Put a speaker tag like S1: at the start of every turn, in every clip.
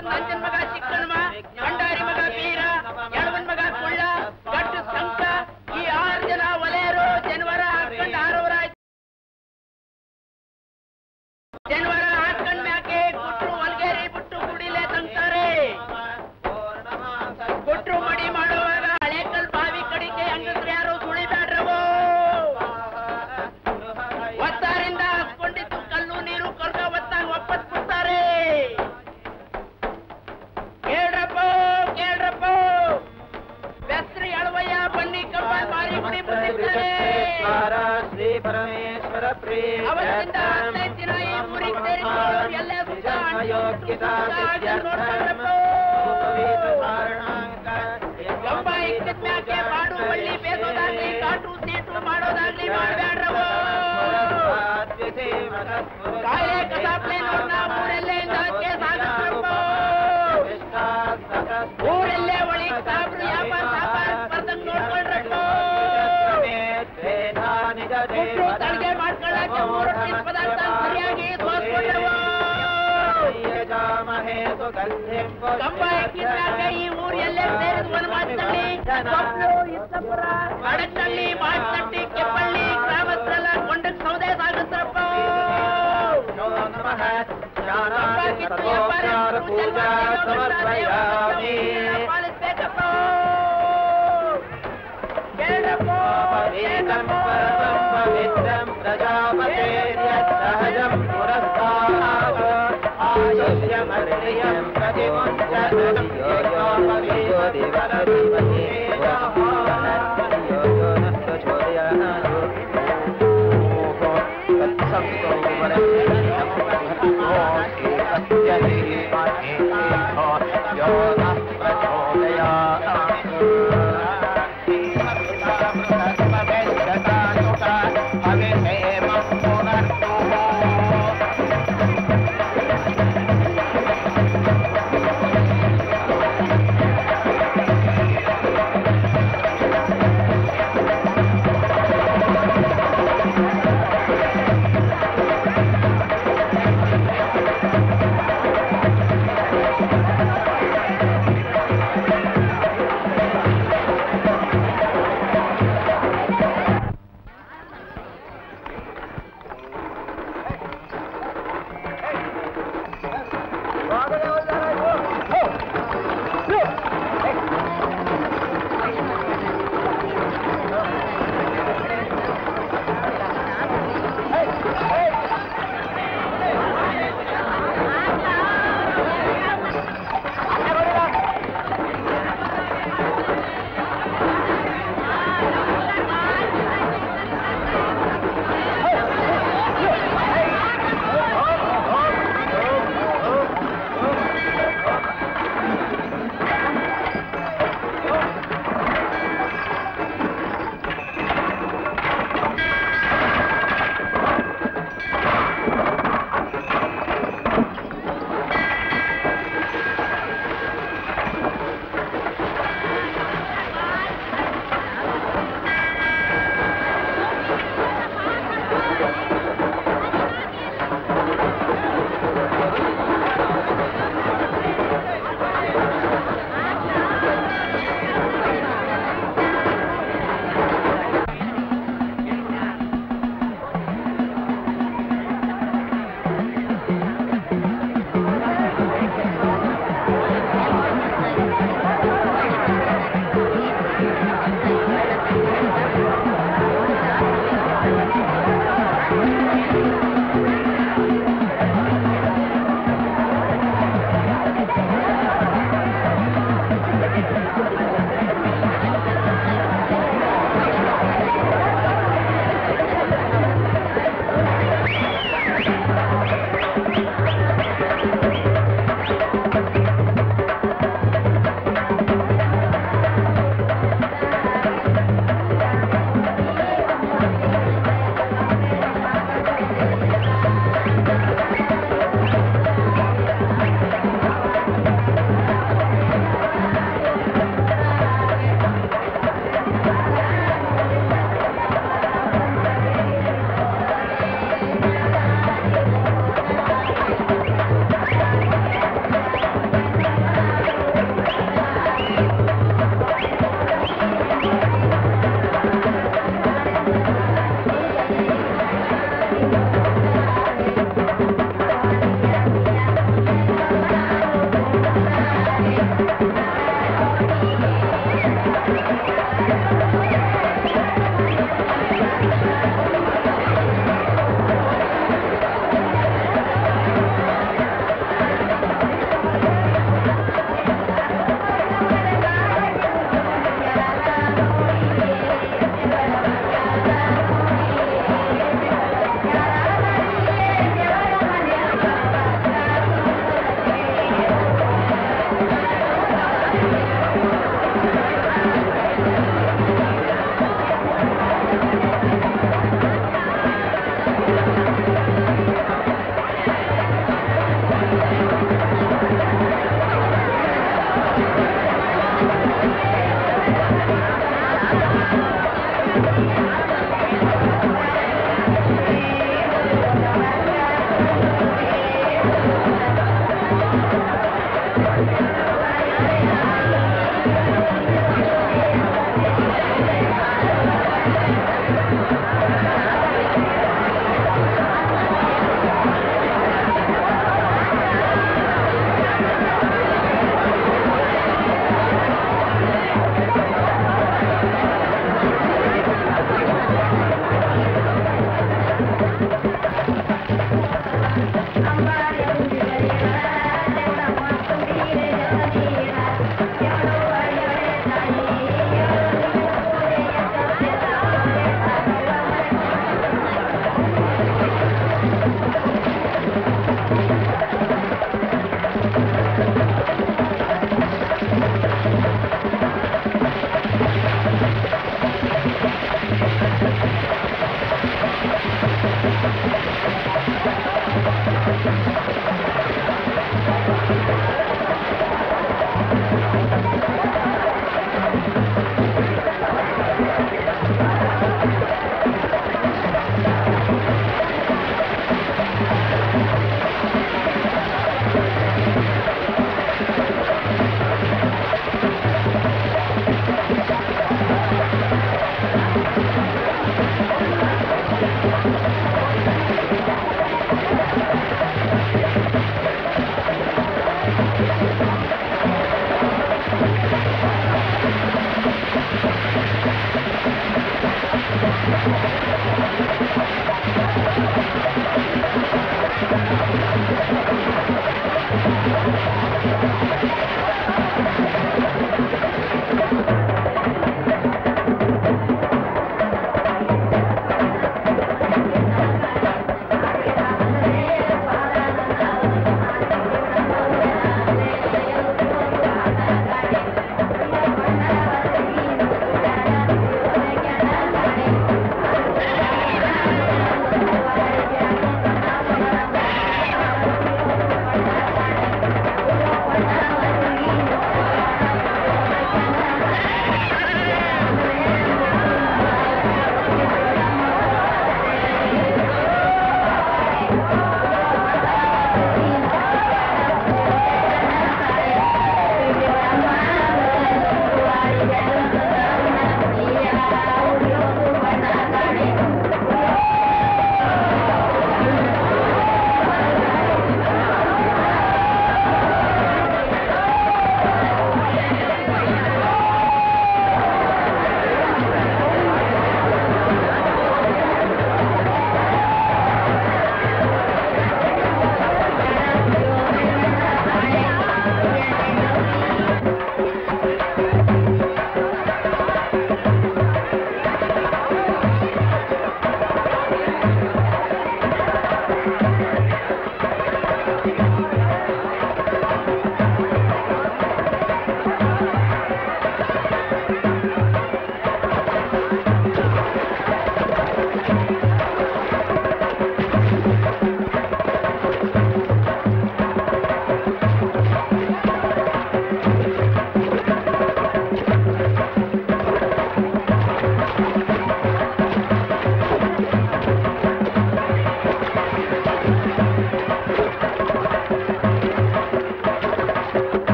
S1: ಬಂದ ಅಂಜನ್ ಮಗ ಚಿಕ್ಕಣ್ಣ ಭಂಡಾರಿ ಮಗ ಬೀರ ಎಳವನ್ ಮಗ ಕುಳ್ಳ ಗಟ್ಟು ಸಂಕ ಈ ಆರು ಜನ ಒಲೆಯರು ಜನವರ ಹಾಕೊಂಡು ಆರವರ ಜನವರ ಹಾಕೊಂಡ್ ಮ್ಯಾಕೆ ಗುಟ್ರು ಹೊಲ್ಗೇರಿ ಬಿಟ್ಟು ಗುಡಿಲೆ ತಂತಾರೆ ಗುಟ್ರು ಮಡಿ ಮಾಡುವಾಗ ಹಳೇಕಲ್ ಬಾವಿ ಕಡಿಕೆ ಹಂಗಂದ್ರೆ ಯಾರು ಸುಳಿಬ್ಯಾಡ್ರವು ಒತ್ತಾರಿಂದ ಹಾಕೊಂಡಿದ್ದು ಕಲ್ಲು ನೀರು ಕೊರ್ಗ ಒತ್ತಾಗ ಒಪ್ಪತ್ ಬಿಡ್ತಾರೆ ಕೇಳ್ರಪ್ಪ ಕೇಳ್ರಪ್ಪ ಬೆಸ್ರಿ ಅಳವಯ್ಯ ಬನ್ನಿ ಕಬ್ಬ ಮಾರಿ ಗುಡಿ ಬಂದಿರ್ತಾರೆ
S2: ಶ್ರೀ ಪರಮೇಶ್ವರ
S1: ಅವತ್ತಿಂದ ಹದಿನೈದು ದಿನ ಈ ಊರಿಗೆ ಸೇರಿಕೊಂಡು ಎಲ್ಲ ಸುತ್ತ ಗಂಬ ಇಕ್ಕದ ಮ್ಯಾಕೆ ಬಾಡು ಬಳ್ಳಿ ಬೇಸೋದಾಗ್ಲಿ ಕಾಟು ಸೀಟು ಮಾಡೋದಾಗ್ಲಿ ಮಾಡ್ಬ್ಯಾಡ್ರವು ಕಾಯೇ ಕಸಾಪ್ಲೆ ನೋಡ್ನ ಊರಲ್ಲೇ ಇಂದಾಕೆ ಸಾಗಿಸ್ರಪ್ಪ ಊರಲ್ಲೇ ಒಳಿ ಸಾಬ್ರು ವ್ಯಾಪಾರ ಸಾಪಾರ ಸ್ಪರ್ಧಂಗ್ ನೋಡ್ಕೊಳ್ರಪ್ಪ ದುಡ್ಡು ತಡ್ಗೆ ಮಾಡ್ಕೊಳ್ಳಕ್ಕೆ ಮೂರು ಟಿಪ್ ಪದಾರ್ಥ ಸರಿಯಾಗಿ ತೋರ್ಸ್ಕೊಂಡ್ರವು ಕಂಬ ಎಕ್ಕಿದ್ಮ್ಯಾಗ ಈ ಊರ್ ಎಲ್ಲೇ ಸೇರಿದ ವನವಾಸದಲ್ಲಿ ಕೊಪ್ಪಳು, ಇತ್ತಾಪುರ, ಅಡಕಳ್ಳಿ ಮಾಚಟ್ಟಿ ಕೆಪ್ಪಳ್ಳಿ ಗ್ರಾಮಸ್ಥರೆಲ್ಲ ಕೊಂಡಕ್ ಸೌದೆ ಸಾಗಿಸ್ರಪ್ಪ ಕಂಬ ಕಿತ್ತು ವ್ಯಾಪಾರ
S2: ಪೂಜಾ ಸಮರ್ಪಯಾಮಿ
S1: ಪಾಲಿಸ್ಬೇಕಪ್ಪ ಕೇಳ್ರಪ್ಪ
S2: ಏಕಂ ಪರಮಂ ಪವಿತ್ರಂ ಪ್ರಜಾಪತೇರ್ಯತ್ಸಹಜಂ ಪುರಸ್ತಾತ್ ಆಯುಷ್ಯಮರ್ಯಂ ಪ್ರತಿಮುಂಚನಂ
S1: ¡Vamos!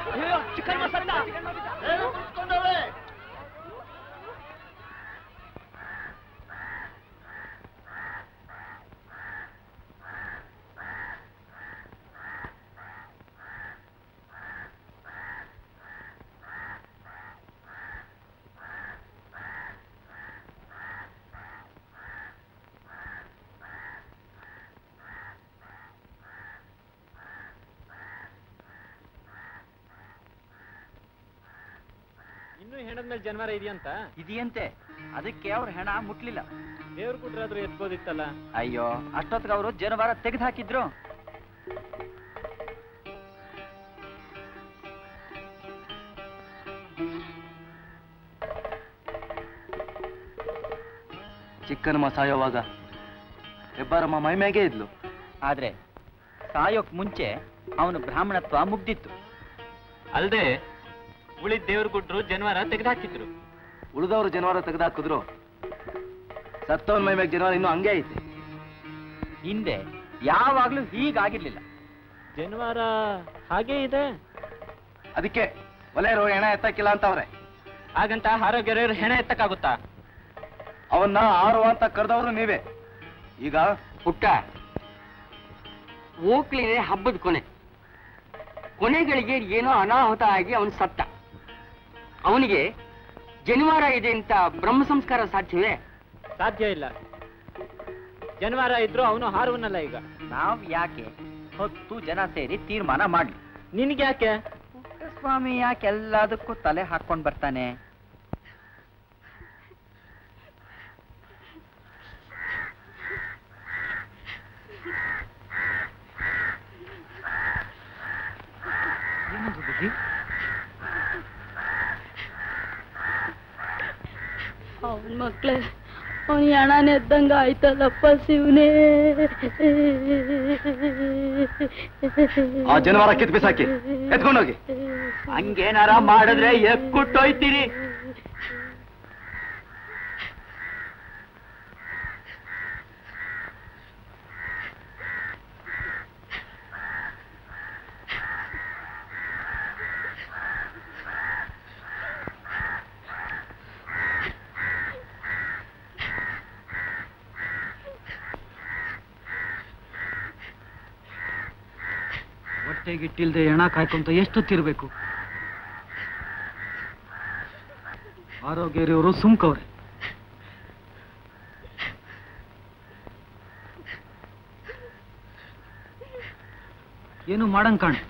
S1: ಚಿಕನ್ ಮಸಾಲ
S2: ಇನ್ನೂ ಹೆಣದ ಮೇಲೆ ಜನವಾರ ಇದೆಯಂತ
S3: ಇದೆಯಂತೆ ಅದಕ್ಕೆ ಅವ್ರ ಹೆಣ ಮುಟ್ಲಿಲ್ಲ
S2: ದೇವ್ರ ಕುಟ್ರಾದ್ರೂ ಎತ್ಬೋದಿತ್ತಲ್ಲ
S3: ಅಯ್ಯೋ ಅಷ್ಟೊತ್ತಿಗೆ ಅವರು ಜನವಾರ ತೆಗೆದು ಹಾಕಿದ್ರು
S4: ಚಿಕ್ಕನಮ್ಮ ಸಾಯೋವಾಗ ಹೆಬ್ಬಾರಮ್ಮ ಮೈಮ್ಯಾಗೆ ಇದ್ಲು
S3: ಆದ್ರೆ ಸಾಯೋಕ್ ಮುಂಚೆ ಅವನು ಬ್ರಾಹ್ಮಣತ್ವ ಮುಗ್ದಿತ್ತು
S2: ಅಲ್ದೆ ಉಳಿದ ದೇವ್ರ ಕುಟ್ರು ಜನವಾರ ತೆಗೆದಾಕಿದ್ರು
S4: ಉಳಿದವರು ಜನವಾರ ತೆಗೆದಾಕಿದ್ರು ಸತ್ತವನ್ ಮೈ ಮ್ಯಾಗ ಜನವಾರ ಇನ್ನೂ ಹಂಗೆ ಐತೆ
S3: ಹಿಂದೆ ಯಾವಾಗ್ಲೂ ಹೀಗಾಗಿರ್ಲಿಲ್ಲ
S2: ಜನವಾರ ಹಾಗೇ ಇದೆ
S4: ಅದಕ್ಕೆ ಒಲೆಯರು ಹೆಣ ಎತ್ತಕ್ಕಿಲ್ಲ ಅಂತವ್ರೆ
S2: ಹಾಗಂತ ಆರೋಗ್ಯರು ಹೆಣ ಎತ್ತಕ್ಕಾಗುತ್ತಾ
S4: ಅವನ್ನ ಆರುವ ಅಂತ ಕರೆದವರು ನೀವೇ ಈಗ
S1: ಪುಟ್ಟ ಓಕ್ಲಿನೇ ಹಬ್ಬದ ಕೊನೆ ಕೊನೆಗಳಿಗೆ ಏನೋ ಅನಾಹುತ ಆಗಿ ಅವನು ಸತ್ತ ಅವನಿಗೆ ಜನಿವಾರ ಇದೆ ಅಂತ ಬ್ರಹ್ಮ ಸಂಸ್ಕಾರ ಸಾಧ್ಯವೇ
S2: ಸಾಧ್ಯ ಇಲ್ಲ ಜನವಾರ ಇದ್ರು ಅವನು ಹಾರುವನಲ್ಲ ಈಗ
S3: ನಾವ್ ಯಾಕೆ ಹೊತ್ತು ಜನ ಸೇರಿ ತೀರ್ಮಾನ ಮಾಡ್ಲಿ
S2: ನಿನ್ಗೆ ಯಾಕೆ
S3: ಸ್ವಾಮಿ ಯಾಕೆ ಎಲ್ಲದಕ್ಕೂ ತಲೆ ಹಾಕೊಂಡ್ ಬರ್ತಾನೆ
S5: ಅವನ್ ಮಕ್ಳೇ ಅವನ್ ಹಣನ ಎದ್ದಂಗ ಆಯ್ತಲ್ಲಪ್ಪ ಶಿವನೇ
S4: ಆ ಜನವಾರ ಕಿತ್ ಬಿಸಾಕಿ ಎತ್ಕೊಂಡೋಗಿ
S3: ಹಂಗೇನಾರ ಮಾಡಿದ್ರೆ ಎಕ್ಕುಟ್ಟೋಯ್ತೀರಿ
S6: ಹೊಟ್ಟೆಗಿಟ್ಟಿಲ್ದೆ ಹೆಣ ಕಾಯ್ಕೊಂತ ಎಷ್ಟೊತ್ತಿರ್ಬೇಕು ಆರೋಗ್ಯರಿಯವರು ಸುಮ್ಕವ್ರೆ ಏನು ಮಾಡಂಗ್ ಕಾಣ್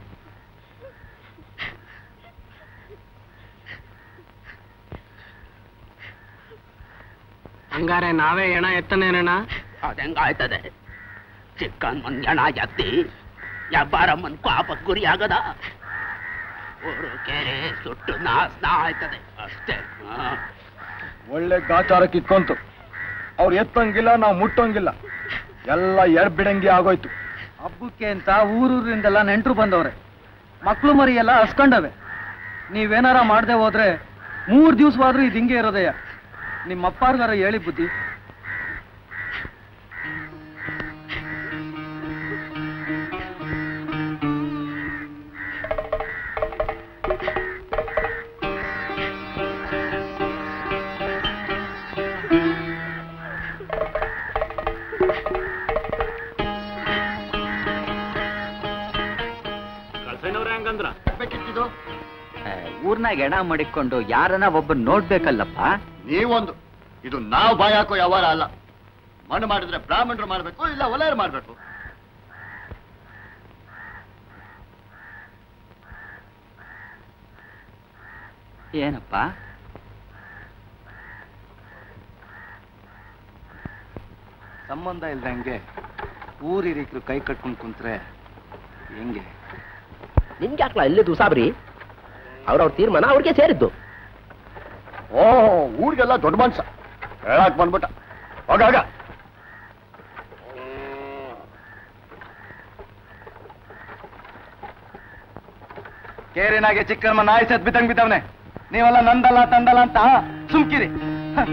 S1: ಹಂಗಾರೆ ನಾವೇ ಹೆಣ ಎತ್ತನೇನಣ್ಣ
S7: ಅದೆಂಗಾಯ್ತದೆ ಚಿಕ್ಕನ್ ಮನ್ ಜನ ಎತ್ತಿ ಹೆಬ್ಬಾರಮ್ಮನ್ ಪಾಪಕ್ ಗುರಿ ಆಗದ ಊರು ಕೆರೆ ಸುಟ್ಟು ನಾಶನ ಆಯ್ತದೆ ಅಷ್ಟೇ ಹಾ.
S4: ಒಳ್ಳೆ ಗಾಚಾರಕ್ಕೆ ಇಟ್ಕೊಂತು ಅವ್ರು ಎತ್ತಂಗಿಲ್ಲ ನಾವು ಮುಟ್ಟಂಗಿಲ್ಲ ಎಲ್ಲ ಎಡ್ ಬಿಡಂಗಿ ಆಗೋಯ್ತು
S6: ಹಬ್ಬಕ್ಕೆ ಅಂತ ಊರೂರಿಂದೆಲ್ಲ ನೆಂಟರು ಬಂದವ್ರೆ ಮಕ್ಳು ಮರಿ ಎಲ್ಲ ಹಸ್ಕೊಂಡವೆ ನೀವೇನಾರ ಮಾಡದೆ ಹೋದ್ರೆ ಮೂರ್ ದಿವ್ಸವಾದ್ರೂ ಇದು ಹಿಂಗೆ ಇರೋದಯ್ಯ ನಿಮ್ಮ ಅಪ್ಪಾರ್ಗಾರ ಹೇಳಿ ಬುದ್ಧಿ
S2: ಕಳ್ಸೈನವ್ರೆ ಹಂಗಂದ್ರ
S3: ಊರ್ನಾಗ ಎಣ ಮಡಿಕೊಂಡು ಯಾರನ್ನ ಒಬ್ಬ ನೋಡ್ಬೇಕಲ್ಲಪ್ಪ
S8: ನೀವೊಂದು ಇದು ನಾವು ಬಾಯ್ ಹಾಕೋ ವ್ಯವಹಾರ ಅಲ್ಲ ಮಣ್ಣು ಮಾಡಿದ್ರೆ ಬ್ರಾಹ್ಮಣರು ಮಾಡಬೇಕು ಇಲ್ಲ ಒಲೆಯರು ಮಾಡಬೇಕು
S3: ಏನಪ್ಪ
S4: ಸಂಬಂಧ ಇಲ್ದಂಗೆ ಊರಿರಿಕರು ಕೈ ಕಟ್ಕೊಂಡು ಕುಂತ್ರೆ ಹೆಂಗೆ
S7: ನಿಮ್ಗೆ ಯಾಕಲ ಇಲ್ಲಿ ದುಸಾಬ್ರಿ ಅವ್ರವ್ರ ತೀರ್ಮಾನ ಅವ್ರಿಗೆ ಸೇರಿದ್ದು
S8: ಓ ಊರಿಗೆಲ್ಲ ದೊಡ್ಡ ಮನ್ಸ ಹೇಳಕ್ ಬಂದ್ಬಿಟ್ಟ ಹೋಗಾಗ
S4: ಕೇರಿನಾಗೆ ಚಿಕ್ಕಮ್ಮ ನಾಯಿ ಸತ್ ಬಿದ್ದಂಗ್ ಬಿದ್ದವನೆ ನೀವೆಲ್ಲ ನಂದಲ್ಲ ತಂದಲ್ಲ ಅಂತ ಸುಮ್ಕಿರಿ ಹ.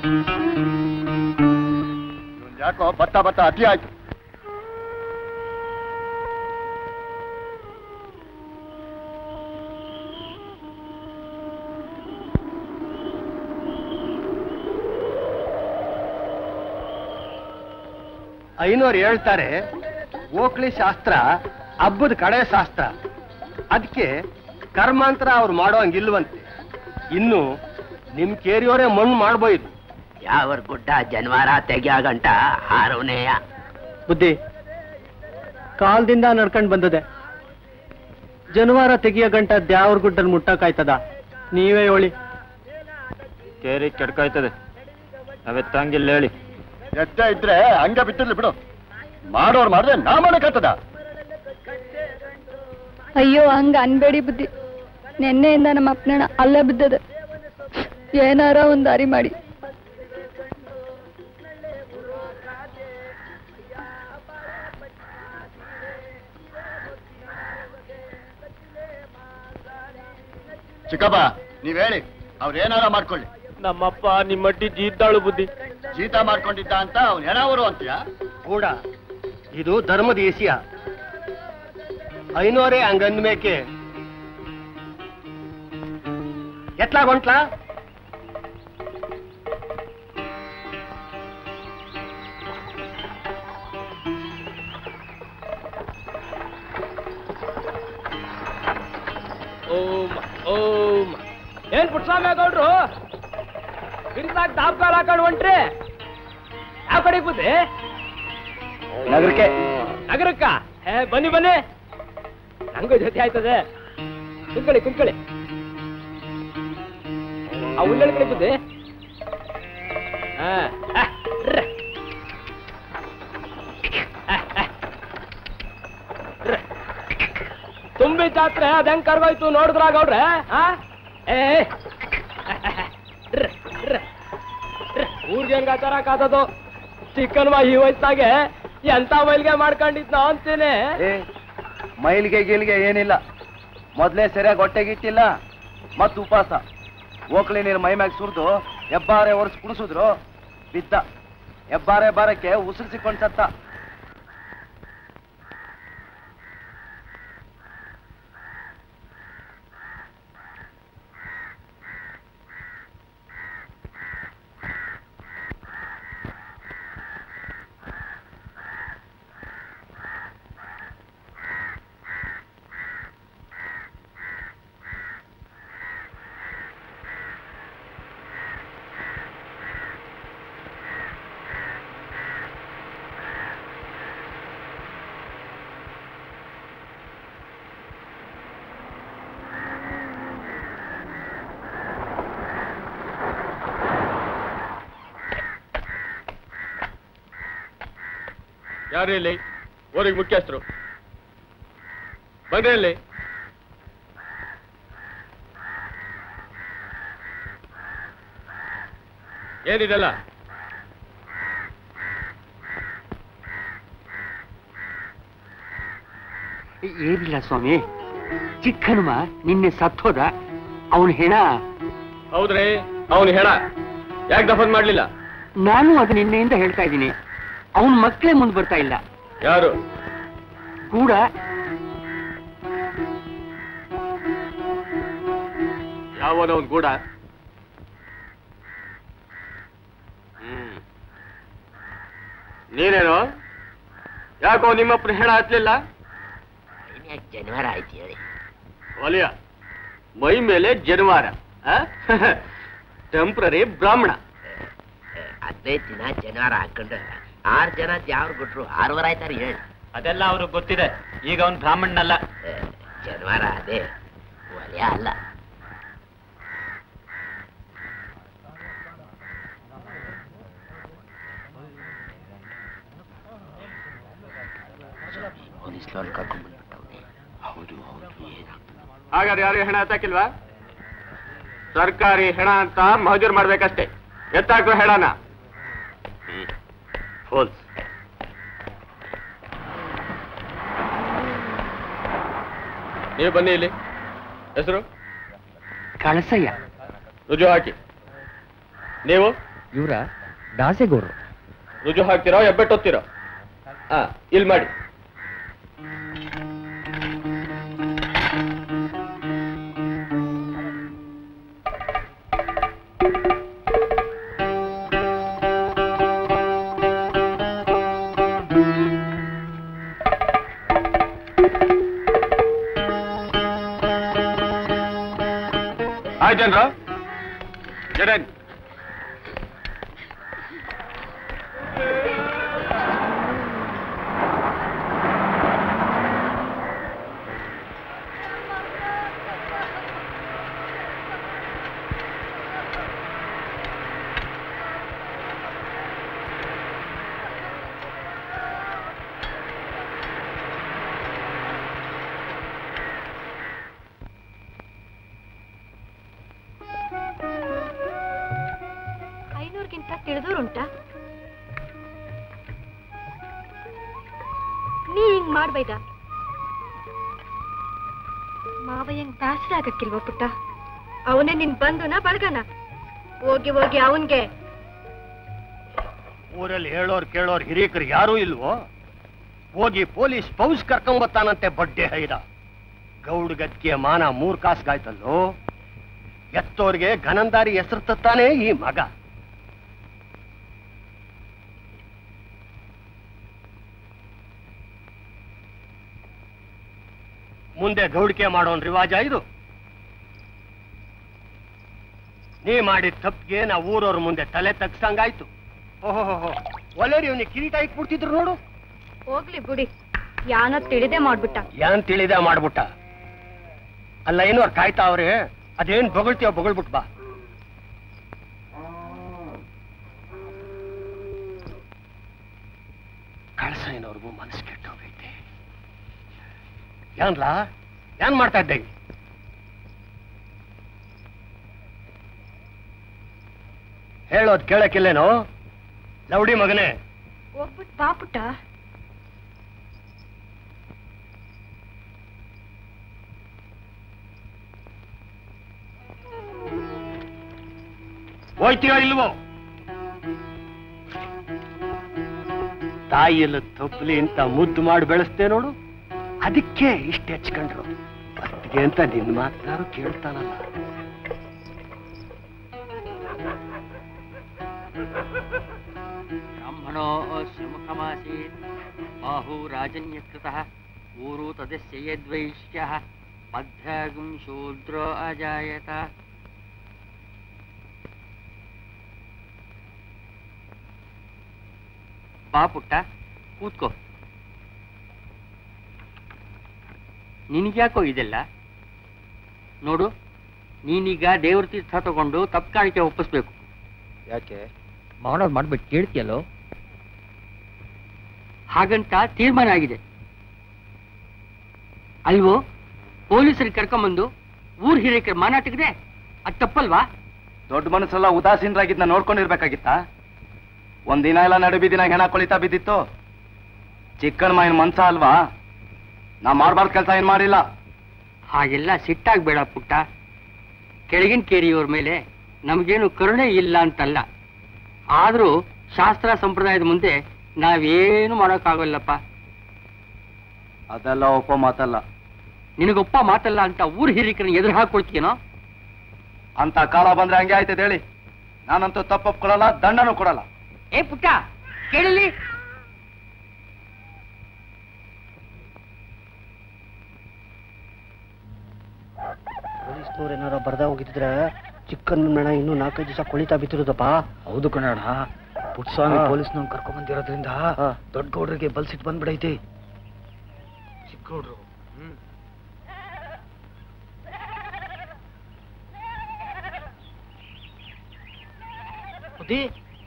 S8: ಇವ್ನ್ ಯಾಕೋ ಬತ್ತ ಬತ್ತ ಅತಿ ಆಯ್ತು
S9: ಐನೋರು ಹೇಳ್ತಾರೆ ಓಕ್ಳಿ ಶಾಸ್ತ್ರ ಹಬ್ಬದ ಕಡೆ ಶಾಸ್ತ್ರ ಅದಕ್ಕೆ ಕರ್ಮಾಂತರ ಅವ್ರು ಮಾಡೋ ಹಂಗಿಲ್ವಂತೆ ಇನ್ನು ನಿಮ್ ಕೇರಿಯವರೇ ಮಣ್ಣು ಮಾಡ್ಬೋದು
S7: ಯಾವ ಗುಡ್ಡ ಜನವಾರ ತೆಗಿಯಾಗಂಟ ಹಾರವನೇಯ
S6: ಬುದ್ಧಿ ಕಾಲದಿಂದ ನಡ್ಕೊಂಡ್ ಬಂದದೆ ಜನವಾರ ತೆಗಿಯ ಗಂಟ ದ್ಯಾವ್ರ ಗುಡ್ಡಲ್ಲಿ ಮುಟ್ಟಕ್ಕಾಯ್ತದ ನೀವೇ ಹೇಳಿ
S2: ಕೇರಿ ಕೆಡ್ಕಾಯ್ತದೆ ನಾವೆತ್ತಂಗಿಲ್ಲ ಹೇಳಿ
S8: ಎದ್ದೆ ಇದ್ರೆ ಹಂಗೆ ಬಿಟ್ಟಿರ್ಲಿ ಬಿಡು ಮಾಡೋರ್ ಮಾಡಿದ್ರೆ ನಾ ಮಾಡಕ್ಕಾಗ್ತದ
S5: ಅಯ್ಯೋ ಹಂಗ ಅನ್ಬೇಡಿ ಬುದ್ಧಿ ನಿನ್ನೆಯಿಂದ ನಮ್ಮ ಅಪ್ಪನಣ್ಣ ಅಲ್ಲೇ ಬಿದ್ದದ ಏನಾರ ಒಂದ್ ದಾರಿ ಮಾಡಿ
S8: ಚಿಕ್ಕಪ್ಪ ನೀವ್ ಹೇಳಿ ಅವ್ರು ಏನಾರ ಮಾಡ್ಕೊಳ್ಳಿ
S2: ನಮ್ಮಪ್ಪ ನಿಮ್ಮಟ್ಟಿ ಜೀದ್ದಾಳು ಬುದ್ಧಿ
S8: ಜೀತ ಮಾಡ್ಕೊಂಡಿದ್ದ ಅಂತ ಅವ್ನು ಹೆಣವರು ಅಂತೀಯ
S9: ಕೂಡ ಇದು ಧರ್ಮದ ಏಸಿಯ ಐನೋರೇ ಹಂಗಂದ್ಮೇಕೆ ಎತ್ಲಾಗ ಹೊಂಟ್ಲಾ
S2: ಓಂ ಓಂ ಏನ್ ಪುಟ್ಸ್ವಾಮಿ ಗೌಡ್ರು ಬಿರ್ಸಾಕ್ ದಾಬ್ ಕಾಲ್ ಹಾಕೊಂಡು ಹೊಂಟ್ರಿ ಯಾವ ಕಡೆಗೆ ಬುದ್ಧಿ
S9: ನಗರಕ್ಕೆ
S2: ನಗರಕ್ಕ ಹೇ ಬನ್ನಿ ಬನ್ನಿ ನಂಗೂ ಜೊತೆ ಆಯ್ತದೆ ಕುಂತ್ಕೊಳ್ಳಿ ಕುಂತ್ಕೊಳ್ಳಿ ಆ ಉಳ್ಳಳಿ ಕಡೆ ಬುದ್ಧಿ ಹಾ ಆ, ರ್ರ. ಆ, ಆ. ರ್ರ. ತುಂಬಿ ಜಾತ್ರೆ ಅದ್ ಹೆಂಗ್ ಕರ್ಗೋಯ್ತು ನೋಡಿದ್ರ ಗೌಡ್ರೆ ಆ ಏ ಏ. ರ್ರ, ರ್ರ, ರ್ರ. ಊರ್ಗೆ ಹೆಂಗ ತರಕಾದದು ಚಿಕ್ಕನ್ವ ಈ ವಯಸ್ಸಾಗೆ ಎಂತ ಮೈಲ್ಗೆ ಮಾಡ್ಕೊಂಡಿದ್ನ ಅಂತೀನಿ
S6: ಏ ಮೈಲಿಗೆ ಗೀಲಿಗೆ ಏನಿಲ್ಲ ಮೊದ್ಲೇ ಸರಿಯಾಗಿ ಹೊಟ್ಟೆಗಿಟ್ಟಿಲ್ಲ ಮತ್ ಉಪವಾಸ ಓಕ್ಳಿ ನೀರು ಮೈ ಮ್ಯಾಗ ಸುರಿದು ಹೆಬ್ಬಾರೆ ಒರೆಸಿ ಕುಡಿಸಿದ್ರು ಬಿದ್ದ ಹೆಬ್ಬಾರೆ ಬಾರಕ್ಕೆ ಉಸಿರು ಸಿಕ್ಕೊಂಡ್ ಸತ್ತ
S9: ಯಾರು ಇಲ್ಲಿ ಊರಿಗೆ ಮುಖ್ಯಸ್ಥರು ಬನ್ರಿ ಇಲ್ಲಿ ಏನಿದೆಲ್ಲ
S1: ಏನಿಲ್ಲ ಸ್ವಾಮಿ ಚಿಕ್ಕ ಹನುಮ ನಿನ್ನೆ ಸತ್ತೋದ ಅವನ ಹೆಣ
S9: ಹೌದ್ರಿ ಅವನು ಹೇಳ ಯಾಕೆ ದಫನ್ ಮಾಡ್ಲಿಲ್ಲ
S1: ನಾನು ಅದು ನಿನ್ನೆಯಿಂದ ಹೇಳ್ತಾ ಇದ್ದೀನಿ ಅವನ ಮಕ್ಕಳೇ ಮುಂದೆ ಬರ್ತಾ ಇಲ್ಲ
S9: ಯಾರು
S1: ಕೂಡ
S9: ಯಾವನವನ್ ಗೂಡ ಹ್ಮ್ ನೀನೇನು ಯಾಕೋ ನಿಮ್ಮಪ್ಪನ ಹೆಣ ಹತ್ಲಿಲ್ಲ
S7: ಜನವಾರ ಆಯ್ತು ಹೇಳಿ
S9: ಒಲಿಯ ಮೈ ಮೇಲೆ ಜನಿವಾರ ಟೆಂಪ್ರರಿ ಬ್ರಾಹ್ಮಣ
S7: ಹದಿನೈದು ದಿನ ಜನವಾರ ಹಾಕೊಂಡ್ರೆ ಆರು ಜನ ಯಾವ್ರು ಕೊಟ್ರು ಆರೂವರ ಆಯ್ತಾರ ಹೇಳಿ
S2: ಅದೆಲ್ಲ ಅವ್ರಿಗೆ ಗೊತ್ತಿದೆ ಈಗ ಅವ್ನ್ ಬ್ರಾಹ್ಮಣನಲ್ಲ
S7: ಜನವಾರ ಅದೇ ಒಲೆ ಅಲ್ಲ ಪೊಲೀಸ್ನವ್ರು ಕರ್ಕೊಂಡ್ಬಂದ್ಬಿಟ್ಟವ್ನೆ ಹೌದು ಹೌದು ಏನಾಗ್ತದೆ
S9: ಹಾಗಾದ್ರೆ ಯಾರು ಹೆಣ ಹತ್ತಾಕಿಲ್ವಾ ಸರ್ಕಾರಿ ಹೆಣ ಅಂತ ಮಹಜೂರ್ ಮಾಡ್ಬೇಕಷ್ಟೇ ಎತ್ತಾಕ್ರು ಹೆಣನ ಫೋಲ್ಸ್ ನೀವು ಬನ್ನಿ ಇಲ್ಲಿ ಹೆಸರು
S1: ಕಳಸಯ್ಯ
S9: ರುಜು ಹಾಕಿ ನೀವು
S1: ಇವರ ದಾಸೆಗೌರು
S9: ರುಜು ಹಾಕ್ತಿರೋ ಹೆಬ್ಬೆಟ್ಟೊತ್ತಿರೋ ಹಾ ಇಲ್ಲಿ ಮಾಡಿ
S4: ಆಯ್ತೇನ್ರ ಜಡೇನ್
S5: ಐನೂರ್ಗಿಂತ ತಿಳಿದೋರುಂಟಾ ನೀ ಹಿಂಗ್ ಮಾಡ್ಬೈದ ಮಾವಯ್ಯಂಗ್ ಬೇಸರ ಆಗಕ್ಕಿಲ್ವ ಪುಟ್ಟ ಅವನೇ ನಿನ್ ಬಂಧುನ ಬಳಗನ ಹೋಗಿ ಹೋಗಿ ಅವನ್ಗೆ
S9: ಊರಲ್ಲಿ ಹೇಳೋರ್ ಕೇಳೋರ್ ಹಿರಿಯಕರು ಯಾರೂ ಇಲ್ವೋ ಹೋಗಿ ಪೊಲೀಸ್ ಪೌಸ್ ಕರ್ಕೊಂಬತ್ತಾನಂತೆ ಬಡ್ಡೆ ಹೈದ ಗೌಡ್ ಗದ್ಕಿಯ ಮಾನ ಮೂರ್ ಕಾಸ್ಗಾಯ್ತಲ್ಲೋ ಎತ್ತೋರ್ಗೆ ಘನಂದಾರಿ ಹೆಸರು ತತ್ತಾನೆ ಈ ಮಗ ಮುಂದೆ ಗೌಡಿಕೆ ಮಾಡೋನ್ ರಿವಾಜ ಇದು ನೀ ಮಾಡಿದ ತಪ್ಪಿಗೆ ನಾ ಊರವ್ರ ಮುಂದೆ ತಲೆ ತಗ್ಸಂಗಾಯ್ತು ಓಹೋ ಒಲೆರಿ ಇವನಿಗೆ ಕಿರೀಟ ಇಟ್ಬಿಡ್ತಿದ್ರು ನೋಡು
S5: ಹೋಗ್ಲಿ ಬಿಡಿ ಯಾನೋ ತಿಳಿದೇ ಮಾಡ್ಬಿಟ್ಟ
S9: ಏನ್ ತಿಳಿದ ಮಾಡ್ಬಿಟ್ಟ ಅಲ್ಲ ಏನು ಅವ್ರು ಕಾಯ್ತಾವ್ರೆ ಅದೇನ್ ಬೊಗಳ್ತೀವ ಬೊಗಳ್ಬಿಟ್ ಬಾ ಕಳ್ಸ ಏನವ್ರಿಗೂ ಮನಸ್ಸು ಕೆಟ್ಟೋಗೈತೆ ಏನ್ಲಾ ಏನ್ ಮಾಡ್ತಾ ಇದ್ದೆ ಹೇಳೋದ್ ಕೇಳಕ್ಕಿಲ್ಲೇನೋ ಲೌಡಿ ಮಗನೇ
S5: ಹೋಗ್ಬಿಟ್ ಬಾ ಪುಟ್ಟ
S9: ಹೋಯ್ತೀಯೋ ಇಲ್ವೋ ತಾಯಿಯಲ್ಲ ತಪ್ಪಲಿ ಅಂತ ಮುದ್ದು ಮಾಡಿ ಬೆಳೆಸ್ತೆ ನೋಡು ಅದಕ್ಕೆ ಇಷ್ಟ ಹೆಚ್ಕೊಂಡ್ರು ಅತ್ತಿಗೆ ಅಂತ ನಿನ್ ಮಾತಾರು ಕೇಳ್ತಾನಲ್ಲ
S1: ಬ್ರಾಹ್ಮಣೋ ಅस्य ಮುಖಮಾसीत् ಬಾಹು ರಾಜನ್ಯಕೃತಃ ಊರು ತದಸ್ಯ ಯದ್ವೈಶ್ಯಃ ಮಧ್ಯಾಗುಂ ಶೂದ್ರೋ ಅಜಾಯತ ಬಾ ಪುಟ್ಟ ಕೂತ್ಕೋ ನಿನಗ್ಯಾಕೋ ಇದೆಲ್ಲ ನೋಡು ನೀನೀಗ ದೇವ್ರ ತೀರ್ಥ ತಗೊಂಡು ತಪ್ಪು ಕಾಣಿಕೆ ಒಪ್ಪಿಸ್ಬೇಕು
S4: ಯಾಕೆ
S1: ಮಾಡೋದು ಮಾಡ್ಬಿಟ್ಟು ಕೇಳ್ತೀಯಲ್ಲೋ ಹಾಗಂತ ತೀರ್ಮಾನ ಆಗಿದೆ ಅಲ್ವೋ ಪೊಲೀಸರಿಗೆ ಕರ್ಕೊಂಬಂದು ಊರ್ ಹಿರಿಯಕರ ಮಾನಾಟಕ್ಕಿದೆ ಅದು ತಪ್ಪಲ್ವಾ
S6: ದೊಡ್ಡ ಮನಸ್ಸೆಲ್ಲ ಉದಾಸೀನರಾಗಿದ್ನ ನೋಡ್ಕೊಂಡಿರ್ಬೇಕಾಗಿತ್ತ ಒಂದಿನ ಎಲ್ಲ ನಡುಬಿದಿನ ಹೆಣ ಕೊಳಿತಾ ಬಿದ್ದಿತ್ತು ಚಿಕ್ಕನ್ ಮಾಯಿನ ಮನ್ಸ ಅಲ್ವಾ ನಾ ಮಾಡ್ಬಾರ್ದು ಕೆಲಸ ಏನ್ ಮಾಡಿಲ್ಲ
S1: ಹಾಗೆಲ್ಲ ಸಿಟ್ಟಾಗ್ಬೇಡ ಪುಟ್ಟ ಕೆಳಗಿನ ಕೇರಿಯವ್ರ ಮೇಲೆ ನಮಗೇನು ಕರುಣೆ ಇಲ್ಲ ಅಂತಲ್ಲ ಆದ್ರೂ ಶಾಸ್ತ್ರ ಸಂಪ್ರದಾಯದ ಮುಂದೆ ನಾವೇನು ಮಾಡೋಕ್ಕಾಗಲ್ಲಪ್ಪ
S6: ಅದೆಲ್ಲ ಒಪ್ಪ ಮಾತಲ್ಲ
S1: ನಿನಗೊಪ್ಪ ಮಾತಲ್ಲ ಅಂತ ಊರ್ ಹಿರಿಯಕರನ್ನ ಎದುರು ಹಾಕೊಳ್ತೀನೋ
S6: ಅಂತ ಕಾಲ ಬಂದ್ರೆ ಹಂಗೆ ಆಯ್ತದೆ ಹೇಳಿ ನಾನಂತೂ ತಪ್ಪೊಪ್ಕೊಳಲ್ಲ ದಂಡನೂ ಕೊಡಲ್ಲ
S1: ಏ ಪುಟ್ಟ ಕೇಳಿಲಿ
S10: ಪೊಲೀಸ್ನವ್ರು ಏನಾರ ಬರ್ದ ಹೋಗಿದ್ರೆ ಚಿಕ್ಕನ್ ಮೇಣ ಇನ್ನೂ ನಾಲ್ಕೈದು ದಿವಸ ಕೊಳಿತಾ ಬಿತ್ತಿರೋದಪ್ಪ
S4: ಹೌದು ಕಣಣ್ಣ ಪುಟ್ಸ್ವಾಮಿ
S10: ಹಾ.
S4: ಪೊಲೀಸ್ನವ್ನು ಕರ್ಕೊಂಡ್ ಬಂದಿರೋದ್ರಿಂದ
S10: ಹಾ.
S4: ದೊಡ್ಡ ಗೌಡ್ರಿಗೆ ಬಲ್ಸಿಟ್ ಬಂದ್ಬಿಡೈತಿ ಚಿಕ್ಕಗೌಡ್ರು
S10: ಬುದ್ಧಿ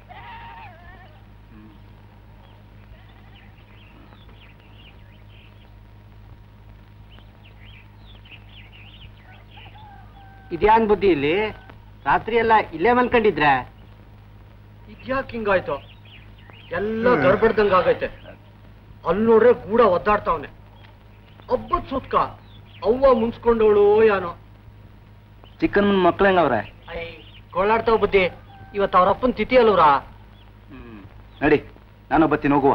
S1: ಇದ್ಯಾನ್ ಬುದ್ಧಿ ಇಲ್ಲಿ ರಾತ್ರಿ ಎಲ್ಲ ಇಲ್ಲೇ ಮಲ್ಕೊಂಡಿದ್ರೆ
S10: ಇದ್ಯಾಕೆ ಹಿಂಗಾಯ್ತು ಎಲ್ಲ ಗಡ್ಬಡ್ದಂಗ ಆಗೈತೆ ಅಲ್ಲಿ ನೋಡ್ರೆ ಗೂಡ ಒದ್ದಾಡ್ತಾವನೆ ಹಬ್ಬದ ಸುಕ್ಕ ಅವ್ವ ಮುನ್ಸ್ಕೊಂಡವಳು ಯಾನೋ
S6: ಚಿಕ್ಕನ್ ಮಕ್ಳು ಹೆಂಗವ್ರೆ
S10: ಐ ಗೋಳಾಡ್ತಾವ ಬುದ್ಧಿ ಇವತ್ತು ಅವ್ರ ಅಪ್ಪನ ತಿಥಿ ಅಲ್ವ್ರಾ
S6: ನಡಿ ನಾನು ಬತ್ತೀನಿ ಹೋಗುವ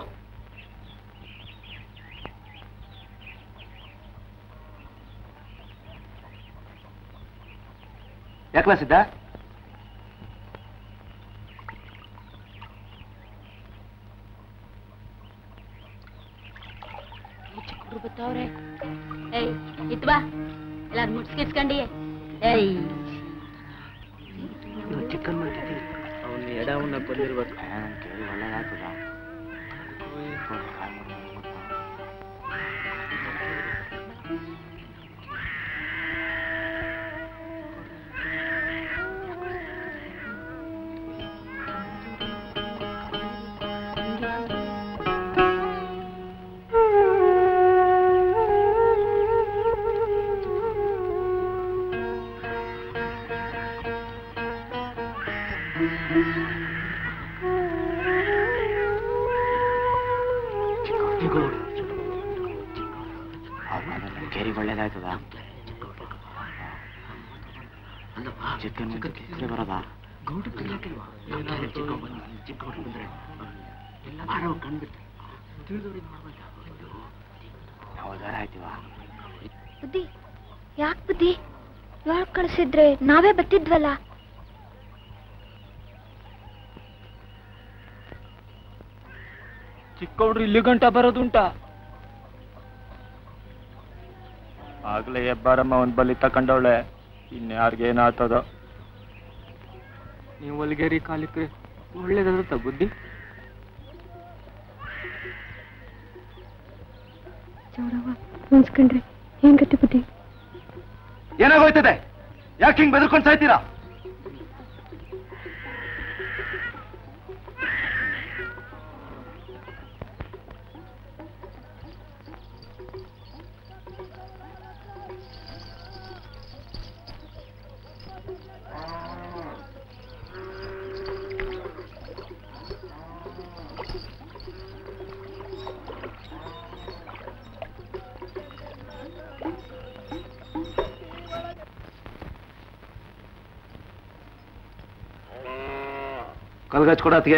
S6: ಯಾಕಲ ಸಿದ್ಧ
S11: ಚಿಕ್ಕರು ಬರ್ತಾವ್ರೆ ಏಯ್ ಇತ್ ಬಾ ಎಲ್ಲಾರು ಮುಡ್ಸ್ಕಿಸ್ಕೊಂಡಿ ಏಯ್
S2: ಬಂದಿರ್ಬೇಕು
S1: ಕೇಳಿ ಒಳ್ಳೇದಾಗ್ತದ ಕೇರಿ ಒಳ್ಳೇದಾಗ್ತದ ಚಿಕ್ಕನ್ ಚಿಕ್ಕ ಬರೋದಾ ಯಾವ್ದಾರ ಆಯ್ತಿವ
S11: ಬುದ್ಧಿ ಯಾಕೆ ಬುದ್ಧಿ ಯಾರು ಕಳಿಸಿದ್ರೆ ನಾವೇ ಬತ್ತಿದ್ವಲ್ಲ
S2: ಚಿಕ್ಕವ್ರು ಇಲ್ಲಿ ಗಂಟ ಬರೋದುಂಟ ಆಗ್ಲೇ ಹೆಬ್ಬಾರಮ್ಮ ಒಂದ್ ಬಲಿ ತಕೊಂಡವಳೆ ಇನ್ಯಾರಿಗೇನಾಗ್ತದೋ ನೀವು ಹೊಲಿಗೆರಿ ಕಾಲಿಕ್ರೆ ಒಳ್ಳೇದಾಗುತ್ತ ಬುದ್ಧಿ
S5: ಚೌಡವ್ವ ಮುನ್ಸ್ಕೊಂಡ್ರಿ ಏನ್ ಗತಿ ಬುದ್ಧಿ
S6: ಏನಾಗೋಯ್ತದೆ ಯಾಕೆ ಹಿಂಗ್ ಬೆದರ್ಕೊಂಡು ಸಾಯ್ತೀರಾ ಕಲ್ಗಚ್ಕೊಡ ಅತ್ಗೆ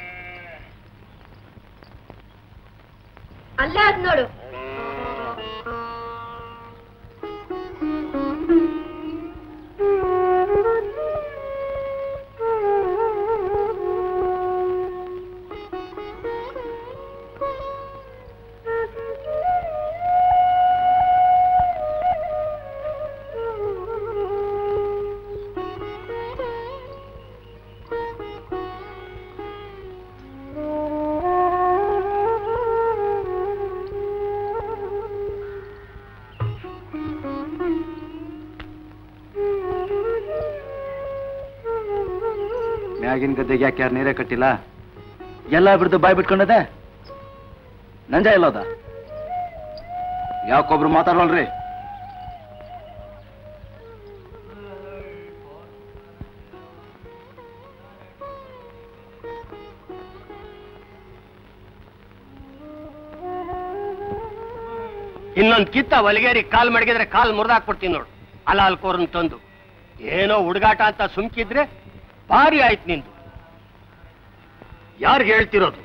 S11: ಅಲ್ಲೇ ಅದ್ ನೋಡು
S6: ಮ್ಯಾಗಿನ ಗದ್ದೆಗೆ ಯಾಕೆ ಯಾರು ನೀರೇ ಕಟ್ಟಿಲ್ಲ ಎಲ್ಲ ಬಿಡ್ದು ಬಾಯ್ ಬಿಟ್ಕೊಂಡದೆ ನಂಜ ಎಲ್ಲೋದ ಯಾಕೊಬ್ರು ಮಾತಾಡೋಲ್ರಿ
S9: ಇನ್ನೊಂದ್ ಕಿತ್ತ ಹೊಲಿಗೇರಿ ಕಾಲ್ ಮಡಗಿದ್ರೆ ಕಾಲ್ ಮುರಿದಾಕ್ಬಿಡ್ತೀನಿ ನೋಡು ಅಲ್ಲ ಅಲ್ಕೋರ್ನ್ ತಂದು ಏನೋ ಹುಡುಗಾಟ ಅಂತ ಸುಮ್ಕಿದ್ರೆ ಭಾರಿ ಆಯ್ತು ನಿಂದು ಯಾರು ಹೇಳ್ತಿರೋದು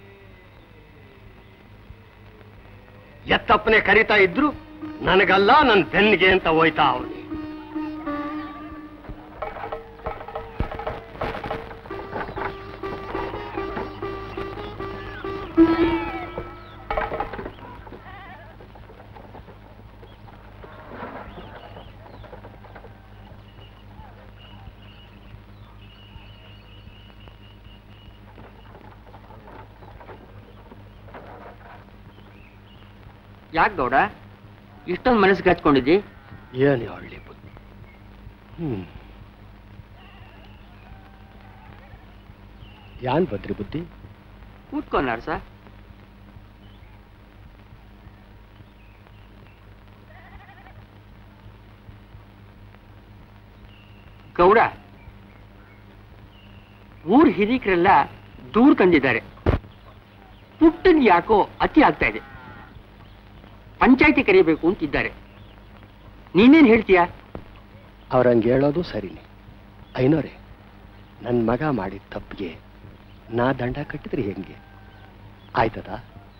S9: ಎತ್ತಪ್ಪನೆ ಕರಿತಾ ಇದ್ರು ನನಗಲ್ಲ ನನ್ನ ಬೆನ್ನಿಗೆ ಅಂತ ಹೋಯ್ತಾ ಅವನು
S1: ಯಾಕೆ ಗೌಡ ಇಷ್ಟೊಂದು ಮನಸ್ಸಿಗೆ ಹಚ್ಕೊಂಡಿದ್ದಿ
S9: ಏನು ಒಳ್ಳೆ ಬುದ್ಧಿ ಹ್ಮ್ ಯಾನ್ ಬದ್ರಿ ಬುದ್ಧಿ
S1: ಕೂತ್ಕೊಂಡಾರ ಸರ್ ಗೌಡ ಊರ್ ಹಿರೀಕರೆಲ್ಲ ದೂರ ತಂದಿದ್ದಾರೆ ಪುಟ್ಟನ್ ಯಾಕೋ ಅತಿ ಆಗ್ತಾ ಇದೆ ಪಂಚಾಯತಿ ಕರಿಬೇಕು ಅಂತಿದ್ದಾರೆ ನೀನೇನ್ ಹೇಳ್ತೀಯಾ
S9: ಅವ್ರಂಗೆ ಹೇಳೋದು ಸರಿನೇ ಐನೋರೆ ನನ್ನ ಮಗ ಮಾಡಿದ ತಪ್ಪಿಗೆ ನಾ ದಂಡ ಕಟ್ಟಿದ್ರೆ ಹೆಂಗೆ ಆಯ್ತದ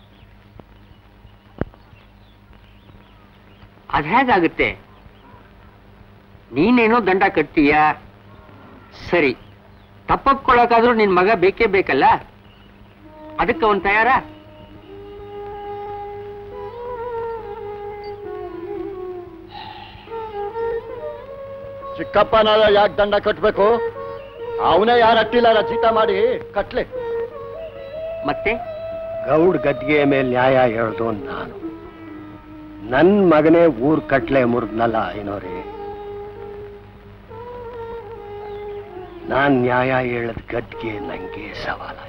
S1: ಅದ್ ಹೇಗಾಗುತ್ತೆ ನೀನೇನೋ ದಂಡ ಕಟ್ತೀಯ ಸರಿ ತಪ್ಪಕ್ಕೊಳಕಾದ್ರೂ ನಿನ್ ಮಗ ಬೇಕೇ ಬೇಕಲ್ಲ ಅದಕ್ಕೆ ಅವನ್ ತಯಾರ
S8: ಚಿಕ್ಕಪ್ಪನಾದ ಯಾಕೆ ದಂಡ ಕಟ್ಟಬೇಕು ಅವನೇ ಯಾರು ಅಟ್ಟಿಲ್ಲ ಚೀಟ ಮಾಡಿ ಕಟ್ಲೆ
S1: ಮತ್ತೆ
S9: ಗೌಡ್ ಗದ್ಗೆ ಮೇಲೆ ನ್ಯಾಯ ಹೇಳ್ದು ನಾನು ನನ್ ಮಗನೇ ಊರ್ ಕಟ್ಲೆ ಮುರಿದ್ನಲ್ಲ ಐನೋರಿ ನಾನ್ ನ್ಯಾಯ ಹೇಳದ್ ಗದ್ಗೆ ನಂಗೆ ಸವಾಲಾಯ್ತು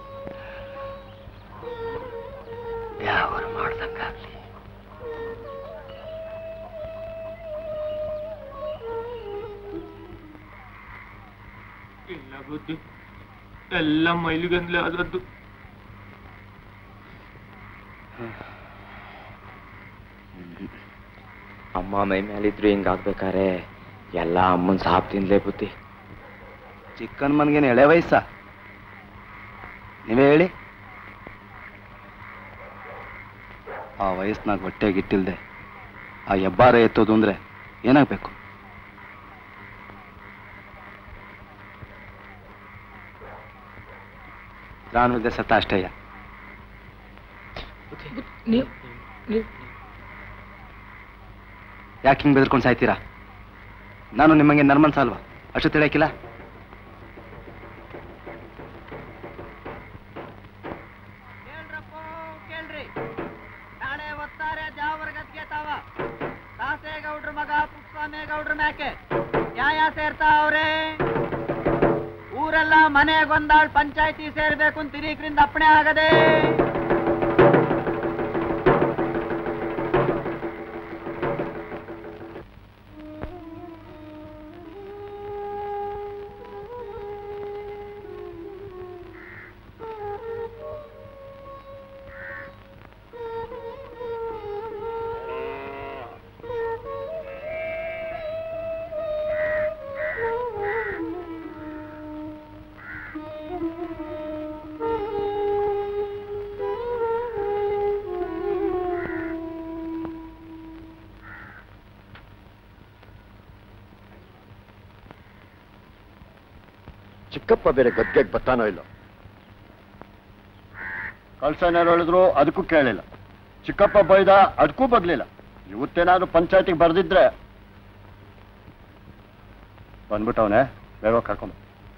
S9: ಯಾವರು ಮಾಡ್ದಂಗಾಗ್ಲಿ
S2: ಇಲ್ಲ ಬುದ್ಧಿ ಎಲ್ಲ ಮೈಲಿಗಂದ್ಲೆ ಆದದ್ದು
S12: ಅಮ್ಮ ಮೈ ಮೇಲಿದ್ರು ಹಿಂಗಾಗ್ಬೇಕಾರೆ ಎಲ್ಲ ಅಮ್ಮನ್ ಸಾಪ್ ತಿನ್ಲೇ ಬುದ್ಧಿ
S6: ಚಿಕ್ಕನ್ ಮನ್ಗೇನು ಎಳೆ ವಯಸ್ಸ ನೀವೇ ಹೇಳಿ ಆ ವಯಸ್ಸಿನಾಗ ಹೊಟ್ಟೆಗಿಟ್ಟಿಲ್ದೆ ಆ ಹೆಬ್ಬಾರ ಎತ್ತೋದು ಅಂದ್ರೆ ಏನಾಗಬೇಕು ನಾನು ಸತ್ತ ಅಷ್ಟೇಯ ಯಾಕೆ ಹಿಂಗೆ ಬೆದರ್ಕೊಂಡು ಸಾಯ್ತೀರಾ ನಾನು ನಿಮ್ಮಂಗೆ ನರ್ಮನ್ಸ ಅಲ್ವಾ ಅಷ್ಟು ತಿಳಿಯಕ್ಕಿಲ್ಲ
S3: ಕೇಳ್ರಿ ನಾಳೆ ಒತ್ತಾರೆ ಜಾವರ ಗದ್ಗೆ ತಾವ ದಾಸೇಗೌಡ್ರ ಮಗ ಪುಟ್ಟಸ್ವಾಮೇಗೌಡ್ರ ಮ್ಯಾಕೆ ನ್ಯಾಯ ಸೇರ್ತಾ ಅವ್ರೆ ಊರೆಲ್ಲ ಮನೆಗೊಂದಾಳ್ ಪಂಚಾಯತಿ ಸೇರ್ಬೇಕು ಅಂತ ಹಿರೀಕರಿಂದ ಅಪ್ಪಣೆ ಆಗದೆ
S8: ಚಿಕ್ಕಪ್ಪ ಬೇರೆ ಗದ್ದೆಗೆ ಬರ್ತಾನೋ ಇಲ್ಲ ಕಳ್ಸನೇರು ಹೇಳಿದ್ರು ಅದಕ್ಕೂ ಕೇಳಿಲ್ಲ ಚಿಕ್ಕಪ್ಪ ಬೈದ ಅದಕ್ಕೂ ಬಗ್ಲಿಲ್ಲ ಇವತ್ತೇನಾದ್ರು ಪಂಚಾಯತಿಗೆ ಬರ್ದಿದ್ರೆ ಬಂದ್ಬಿಟ್ಟವನೆ ಬೇಗ ಕರ್ಕೊಂಬ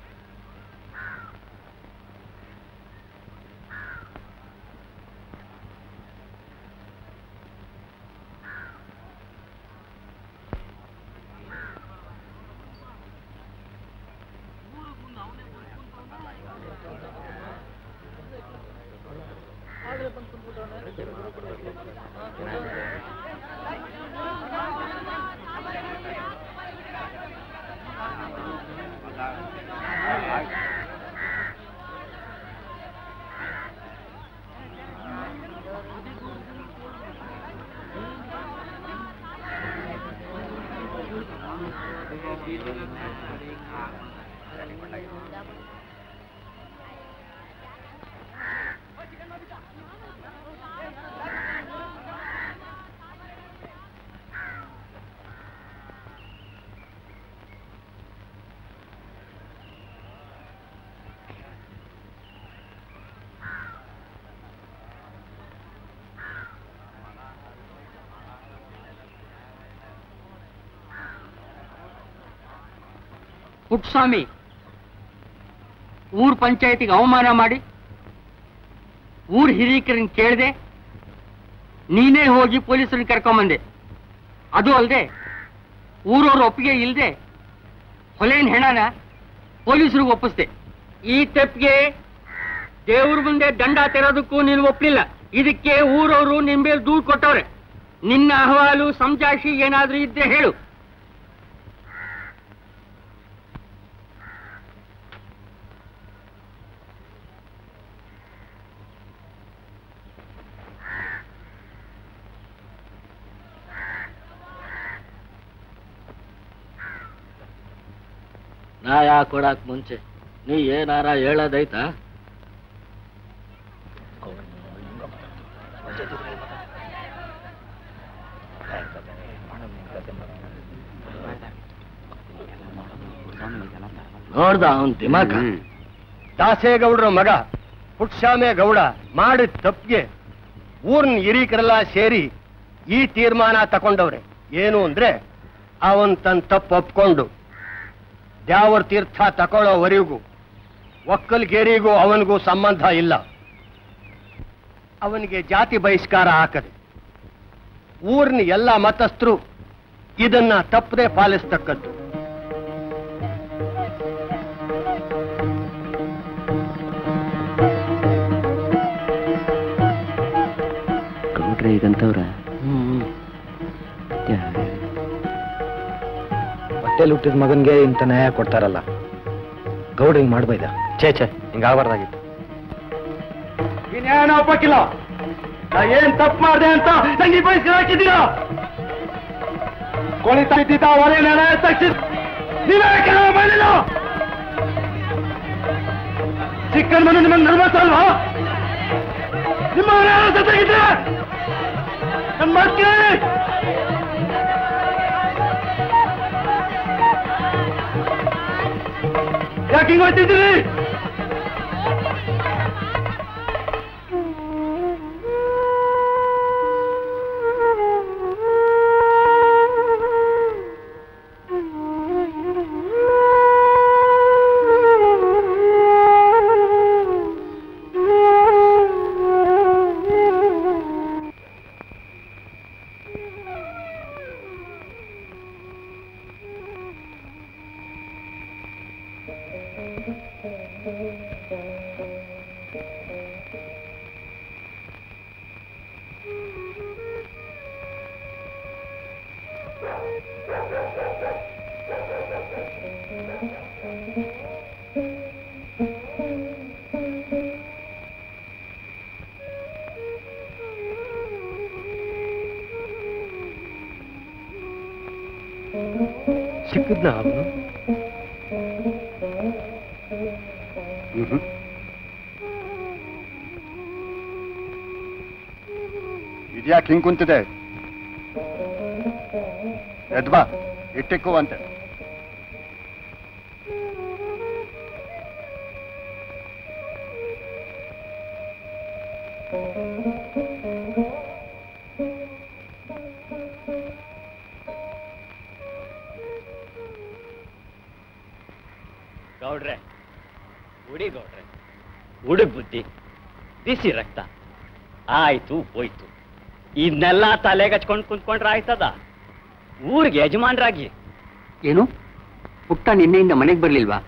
S1: ಪುಟ್ಟಸ್ವಾಮಿ ಊರ್ ಪಂಚಾಯತಿಗೆ ಅವಮಾನ ಮಾಡಿ ಊರ್ ಹಿರೀಕರನ್ನ ಕೇಳದೆ ನೀನೇ ಹೋಗಿ ಪೊಲೀಸರನ್ನ ಕರ್ಕೊಂಬಂದೆ ಅದು ಅಲ್ಲದೆ ಊರವ್ರ ಒಪ್ಪಿಗೆ ಇಲ್ಲದೆ ಹೊಲೆನ್ ಹೆಣನ ಪೊಲೀಸರಿಗೆ ಒಪ್ಪಿಸ್ದೆ ಈ ತಪ್ಪಿಗೆ ದೇವ್ರ ಮುಂದೆ ದಂಡ ತೆರೋದಕ್ಕೂ ನೀನು ಒಪ್ಪಲಿಲ್ಲ ಇದಕ್ಕೆ ಊರವರು ನಿನ್ ಮೇಲೆ ದೂರು ಕೊಟ್ಟವ್ರೆ ನಿನ್ನ ಅಹವಾಲು ಸಂಜಾಷಿ ಏನಾದ್ರೂ ಇದ್ರೆ ಹೇಳು
S13: ನ್ಯಾಯ ಕೊಡಕ್ ಮುಂಚೆ ನೀ ಏನಾರ ಹೇಳೋದೈತಾ
S9: ನೋಡ್ದ ಅವನ್ ದಿಮಾಕ ದಾಸೇಗೌಡ್ರ ಮಗ ಪುಟ್ಸ್ವಾಮೇ ಗೌಡ ಮಾಡಿದ ತಪ್ಪಿಗೆ ಊರ್ನ ಹಿರೀಕರೆಲ್ಲ ಸೇರಿ ಈ ತೀರ್ಮಾನ ತಕೊಂಡವ್ರೆ ಏನು ಅಂದ್ರೆ ಅವನ್ ತನ್ನ ತಪ್ಪು ಒಪ್ಕೊಂಡು ದ್ಯಾವರ ತೀರ್ಥ ತಕೊಳ್ಳೋವರೆಗೂ ಒಕ್ಕಲ್ಗೇರಿಗೂ ಅವನಿಗೂ ಸಂಬಂಧ ಇಲ್ಲ ಅವನಿಗೆ ಜಾತಿ ಬಹಿಷ್ಕಾರ ಹಾಕದೆ ಊರಿನ ಎಲ್ಲ ಮತಸ್ಥರು ಇದನ್ನ ತಪ್ಪದೆ ಪಾಲಿಸ್ತಕ್ಕದ್ದು
S12: ಗೌಡ್ರೆ ಈಗಂತವ್ರ
S14: ಹೊಟ್ಟೆಲಿ ಹುಟ್ಟಿದ ಮಗನ್ಗೆ ಇಂಥ ನ್ಯಾಯ ಕೊಡ್ತಾರಲ್ಲ ಗೌಡ ಹಿಂಗ್ ಮಾಡ್ಬೈದ ಛೇ ಛೇ ಹಿಂಗ್ ಆಗಬಾರ್ದಾಗಿತ್ತು
S9: ಇನ್ನೇನು ಒಪ್ಪಕ್ಕಿಲ್ಲ ನಾ ಏನ್ ತಪ್ಪು ಮಾಡಿದೆ ಅಂತ ನಂಗೆ ಬಯಸಿ ಹಾಕಿದ್ದೀರಾ ಕೊಳಿತಾ ಇದ್ದಿದ್ದ ಒಲೆ ನೆಲ ತಕ್ಷಣ ನೀವೇ ಕೆಲವು ಮಾಡಿಲ್ಲ ಚಿಕ್ಕನ್ ಮನೆ ನಿಮಗೆ ನಿರ್ಮಿಸಲ್ವಾ ನಿಮ್ಮ ಮನೆ ಯಾರೋ ಜೊತೆಗಿದ್ರೆ ನನ್ನ ಮಾತು ಕೇಳಿ ಯಾಕೆ ಹಿಂಗ್ ಹೋಗ್ತಿದ್ದೀರಿ ಸಿಕ್ಕಿದ್ನ ಅವನು
S8: ಇದ್ಯಾಕೆ ಹಿಂಗ್ ಕುಂತಿದೆ ಎದ್ಬಾ ಇಟ್ಟಿಕ್ಕು ಅಂತೆ
S1: ಗೌಡ್ರೆ ಉಡಿ ಗೌಡ್ರೆ ಉಡುಗ್ ಬುದ್ಧಿ ಬಿಸಿ ರಕ್ತ ಆಯ್ತು ಹೋಯ್ತು ಇದನ್ನೆಲ್ಲ ತಲೆಗೆ ಹಚ್ಕೊಂಡು ಕುಂತ್ಕೊಂಡ್ರೆ ಆಯ್ತದ ಊರಿಗೆ ಯಜಮಾನ್ರಾಗಿ
S15: ಏನು ಪುಟ್ಟ ನಿನ್ನೆಯಿಂದ ಮನೆಗೆ ಬರ್ಲಿಲ್ವಾ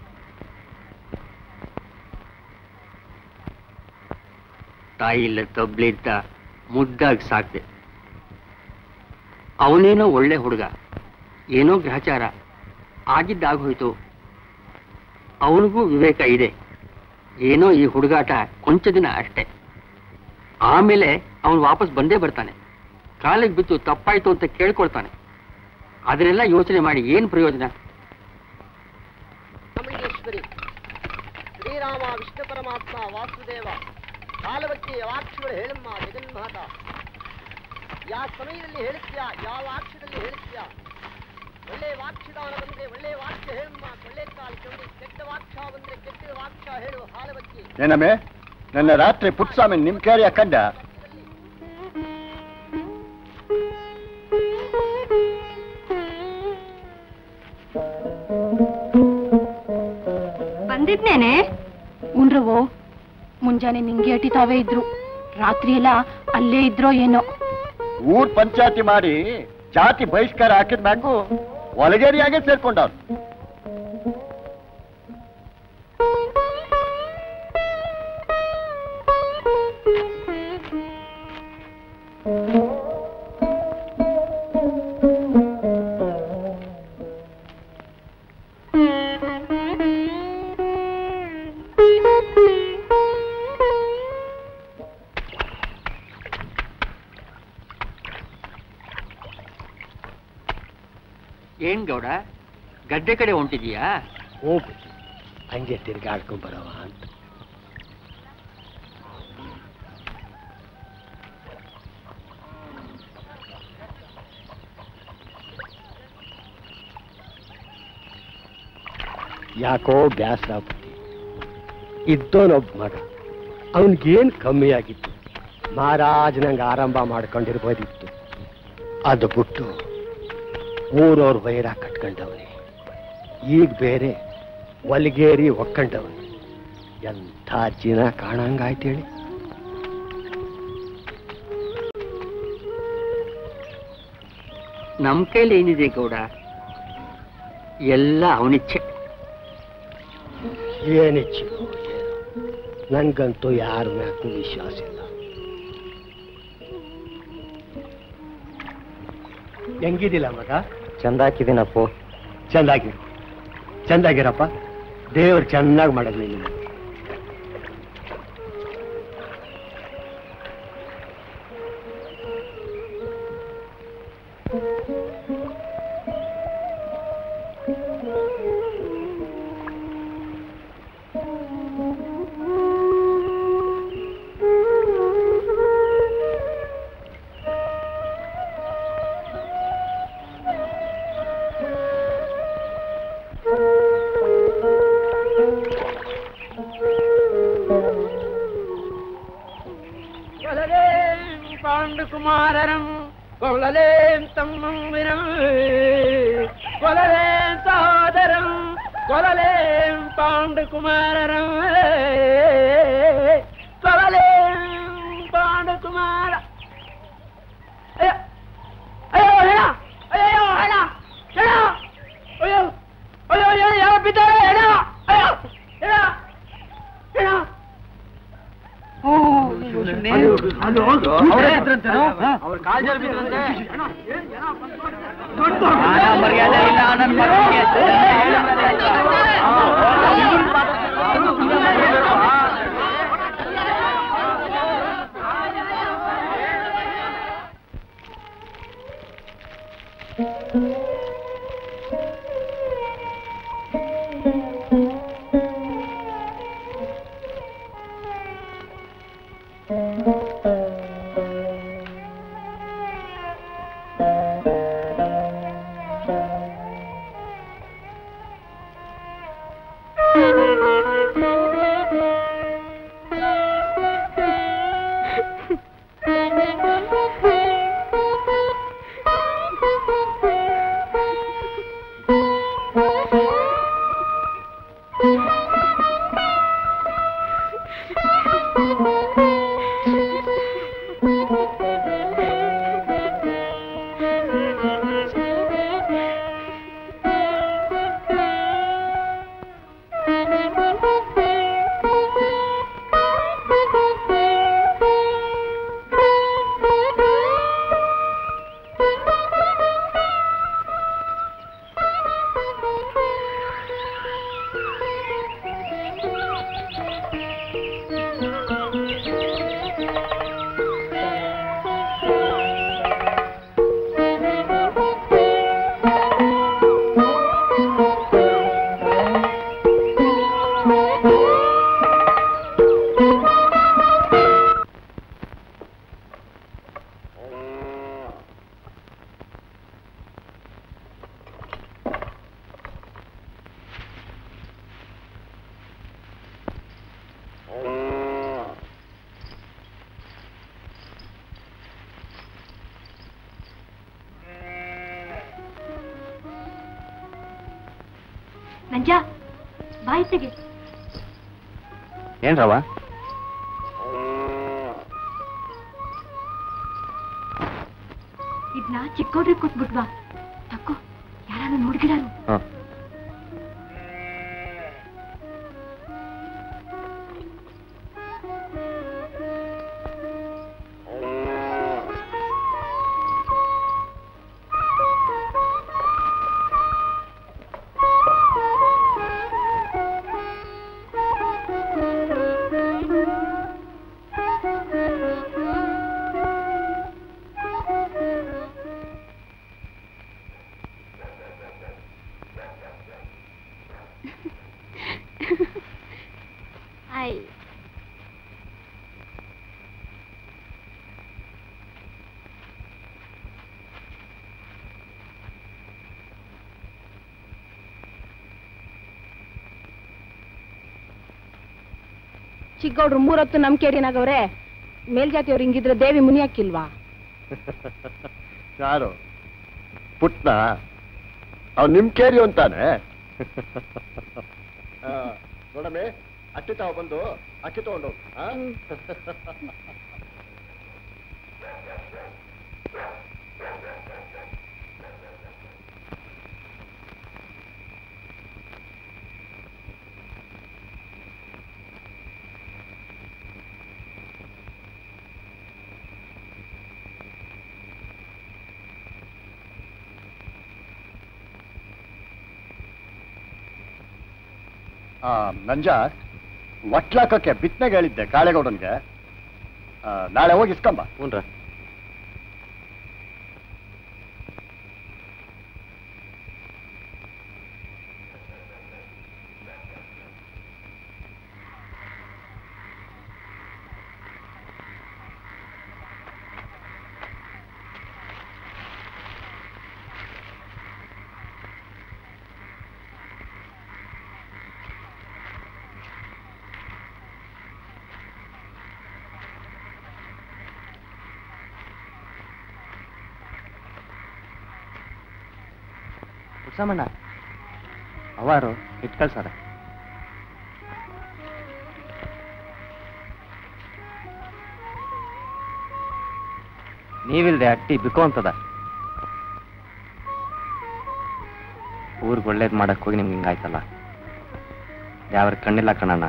S15: ತಾಯಿ ಇಲ್ಲ ತಬ್ಲಿದ್ದ ಮುದ್ದಾಗಿ ಸಾಕ್ದೆ ಅವನೇನೋ ಒಳ್ಳೆ ಹುಡುಗ ಏನೋ ಗ್ರಹಚಾರ ಆಗಿದ್ದಾಗೋಯ್ತು ಅವನಿಗೂ ವಿವೇಕ ಇದೆ ಏನೋ ಈ ಹುಡುಗಾಟ ಕೊಂಚ ದಿನ ಅಷ್ಟೇ ಆಮೇಲೆ ಅವನು ವಾಪಸ್ ಬಂದೇ ಬರ್ತಾನೆ ಕಾಲಿಗೆ ಬಿದ್ದು ತಪ್ಪಾಯ್ತು ಅಂತ ಕೇಳ್ಕೊಳ್ತಾನೆ ಅದನ್ನೆಲ್ಲ ಯೋಚನೆ ಮಾಡಿ ಏನು ಪ್ರಯೋಜನ
S10: ಚಾಮುಂಡೇಶ್ವರಿ ಶ್ರೀರಾಮ ವಿಷ್ಣು ಪರಮಾತ್ಮ ವಾಸುದೇವ ಕಾಲವಕ್ಕೆ ವಾಕ್ಷಗಳು ಹೇಳಮ್ಮ ಜಗನ್ಮಾತ ಯಾವ ಸಮಯದಲ್ಲಿ ಹೇಳುತ್ತೀಯಾ ಯಾವ ವಾಕ್ಯದಲ್ಲಿ ಹೇಳುತ್ತೀಯಾ ಒಳ್ಳೆ ವಾಕ್ಯದಾನ ಬಂದ್ರೆ ಒಳ್ಳೆ ವಾಕ್ಯ ಹೇಳಮ್ಮ ಒಳ್ಳೆ ಕಾಲು ಚೌಡಿ ಕೆಟ್ಟ ವಾಕ್ಯ ಬಂದ್ರೆ ಕೆಟ್ಟ ವಾಕ್ಯ ಹೇಳು ಹಾಲವಕ್ಕೆ
S8: ಏನಮ್ಮೆ ನನ್ನ ರಾತ್ರಿ ಪುಟ್ಸ್ವಾಮಿ ನಿಮ್ ಕೇರಿಯ ಕಂಡ
S5: ಬಂದಿದ್ನೇನೆ ಉಂಡ್ರವು ಮುಂಜಾನೆ ನಿಂಗೆ ಅಟಿತಾವೇ ಇದ್ರು ರಾತ್ರಿ ಎಲ್ಲ ಅಲ್ಲೇ ಇದ್ರೋ ಏನೋ
S8: ಊರ್ ಪಂಚಾಯತಿ ಮಾಡಿ ಜಾತಿ ಬಹಿಷ್ಕಾರ ಹಾಕಿದ ಮ್ಯಾಗು ಒಳಗೇರಿಯಾಗೆ ಸೇರ್ಕೊಂಡವ್ರು
S15: ಏನ್ ಗೌಡ ಗದ್ದೆ ಕಡೆ ಹೊಂಟಿದೀಯಾ
S9: ಹೋಗು ಹಂಗೆ ತಿರ್ಗಾಡ್ಕೊಂಡ್ ಬರವ ಅಂತ ಯಾಕೋ ಬ್ಯಾಸರ ಆಗ್ಬಿಟ್ಟಿ ಇದ್ದೋನೊಬ್ಬ ಮಗ ಅವನಿಗೇನ್ ಕಮ್ಮಿ ಆಗಿತ್ತು ಮಹಾರಾಜನಂಗೆ ಆರಂಭ ಮಾಡ್ಕೊಂಡಿರ್ಬೋದಿತ್ತು ಅದು ಬಿಟ್ಟು ಊರವ್ರ ವೈರ ಕಟ್ಕೊಂಡವನೇ ಈಗ ಬೇರೆ ಒಲ್ಗೇರಿ ಒಕ್ಕಂಡವ ಎಂಥ ಜನ ಕಾಣಂಗಾಯ್ತೇಳಿ
S15: ನಮ್ ಕೈಲಿ ಏನಿದೆ ಗೌಡ ಎಲ್ಲ ಅವನಿಚ್ಛೆ
S9: ಏನಿಚ್ಚು ನನ್ಗಂತೂ ಯಾರ ಮ್ಯಾಕೂ ವಿಶ್ವಾಸ ಇಲ್ಲ ಹೆಂಗಿದಿಲ್ಲ ಮಗ
S14: ಚಂದ ಹಾಕಿದ್ದೀನಪ್ಪು
S9: ಚಂದಾಗಿ ಚಂದಾಗಿರಪ್ಪ ದೇವ್ರು ಚೆನ್ನಾಗಿ ಮಾಡಿದ್ವಿ ನಿನ್ನ
S2: కొలలేం పాండు కుమారరం కొలలేం తమ్మం వినం కొలలేం సహోదరం కొలలేం పాండు కుమారరం కొలలేం పాండు కుమార అయ్యో అయ్యో ಹೇಳ ಅಯ್ಯೋ ಹೇಳ ಹೇಳ ಅಯ್ಯೋ ಅಯ್ಯೋ ಅಯ್ಯೋ ಯಾವ ಬಿದ್ದಾರೆ ಹೇಳ ಅಯ್ಯೋ ಹೇಳ ಹೇಳ
S11: ನಂಜ ಬಾಯಿ ತೆಗೆ
S14: ಏನ್ರವ
S11: ಇದನ್ನ ಚಿಕ್ಕವ್ರಿಗೆ ಕೊಟ್ಬಿಟ್ವಾ ತಕ್ಕೋ ಯಾರು ನೋಡ್ಗಿಡಾರು
S5: ಆಯ್
S16: ಚಿಕ್ಕವ್ರು ಮೂರೊತ್ತು ನಮ್ ಕೇರಿನಾಗವ್ರೆ ಮೇಲ್ಜಾತಿಯವ್ರು ಹಿಂಗಿದ್ರೆ ದೇವಿ ಮುನಿಯಕ್ಕಿಲ್ವಾ
S8: ಯಾರು ಪುಟ್ನ ಅವ್ ನಿಮ್ ಕೇರಿ ಅಂತಾನೆ ನೋಡಮ್ಮೆ ಅಕ್ಕಿ ತಾವು ಬಂದು ಅಕ್ಕಿ ತಗೊಂಡು ಆ? ಆ, ನಂಜ ಒಟ್ಲಾಕಕ್ಕೆ ಬಿತ್ತನೆಗೆ ಹೇಳಿದ್ದೆ ಕಾಳೆಗೌಡನ್ಗೆ ಆ, ನಾಳೆ ಹೋಗಿ ಇಸ್ಕೊಂಬ
S14: ಹ್ಞೂನ್ರ
S12: ಹುಡ್ಸಮಣ್ಣ ಅವಾರು ಇಟ್ ಕಳ್ಸಾರ ನೀವಿಲ್ದೆ ಅಟ್ಟಿ ಬಿಕೋ ಅಂತದ ಊರಿಗೆ ಒಳ್ಳೇದು ಮಾಡಕ್ ಹೋಗಿ ನಿಮ್ಗೆ ಹಿಂಗಾಯ್ತಲ್ಲ ಯಾವ್ರ ಕಣ್ಣಿಲ್ಲ ಕಣಣ್ಣ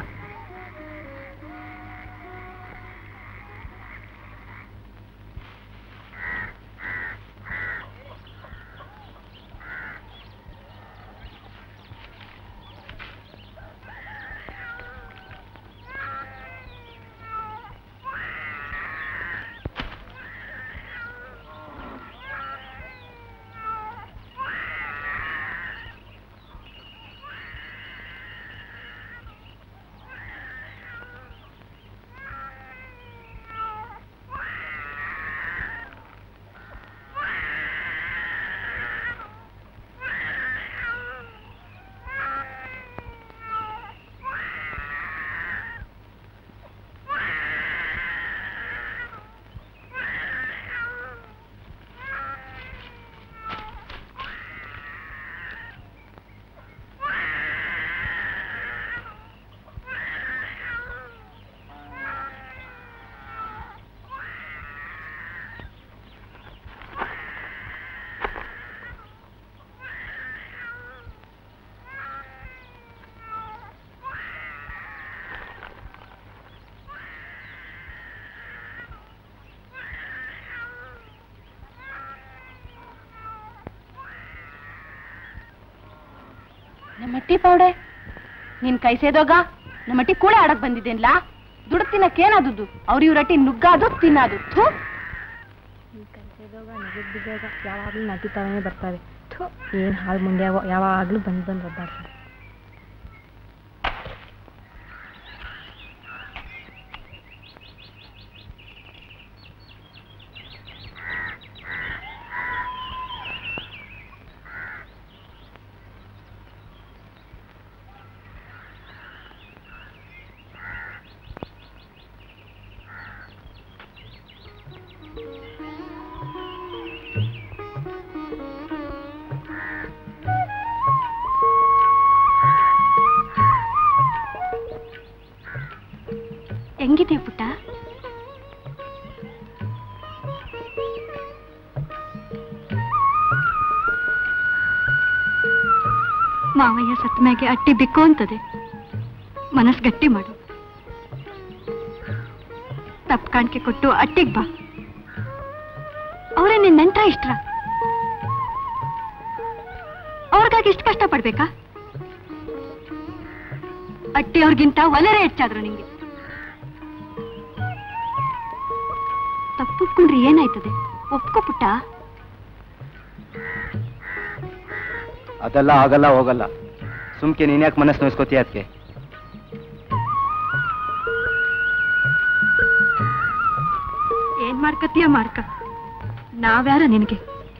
S16: ನಮ್ಮಟ್ಟಿ ಪೌಡೆ ನಿನ್ ಕೈ ಸೇದೋಗ ನಮ್ಮಟ್ಟಿ ಕೂಳೆ ಆಡಕ್ ಬಂದಿದ್ದೇನ್ಲ ದುಡ್ಡು ತಿನ್ನಕ್ಕೇನಾದದ್ದು ಅವ್ರ ಇವ್ರಟ್ಟಿ ನುಗ್ಗಾದು ತಿನ್ನೋದು ಥೂ
S11: ಯಾವಾಗಲೂ ನಟಿತಾವೇ ಬರ್ತಾರೆ ಥು ಏನು ಹಾಳು ಮುಂದೆ ಯಾವಾಗಲೂ ಬಂದು ಬಂದು ಒದ್ದಾಡ್ತಾರೆ
S5: ಹೆಂಗಿದೆ ಪುಟ್ಟ ಮಾವಯ್ಯ ಸತ್ತ ಮ್ಯಾಗೆ ಅಟ್ಟಿ ಬಿಕ್ಕು ಅಂತದೆ ಮನಸ್ ಗಟ್ಟಿ ಮಾಡು ತಪ್ಪು ಕಾಣಿಕೆ ಕೊಟ್ಟು ಅಟ್ಟಿಗ್ ಬಾ ಅವರೇ ನಿನ್ನ ನೆಂಟ ಇಷ್ಟ್ರ ಅವ್ರಿಗಾಗಿ ಇಷ್ಟು ಕಷ್ಟ ಪಡ್ಬೇಕಾ ಅಟ್ಟಿ ಅವ್ರಿಗಿಂತ ಒಲರೆ ಹೆಚ್ಚಾದ್ರು ನಿಂಗೆ ತಪ್ಪುಟ್ಕೊಂಡ್ರೆ ಏನಾಯ್ತದೆ ಒಪ್ಕೋ ಪುಟ್ಟ
S14: ಅದೆಲ್ಲ ಆಗಲ್ಲ ಹೋಗಲ್ಲ ಸುಮ್ಕೆ ನೀನ್ಯಾಕೆ ಮನಸ್ಸು ನೋಯಿಸ್ಕೋತೀಯ ಅದಕ್ಕೆ
S5: ಏನ್ ಮಾಡ್ಕತ್ತೀಯ ಮಾಡ್ಕ ನಾವ್ಯಾರ ನಿನಗೆ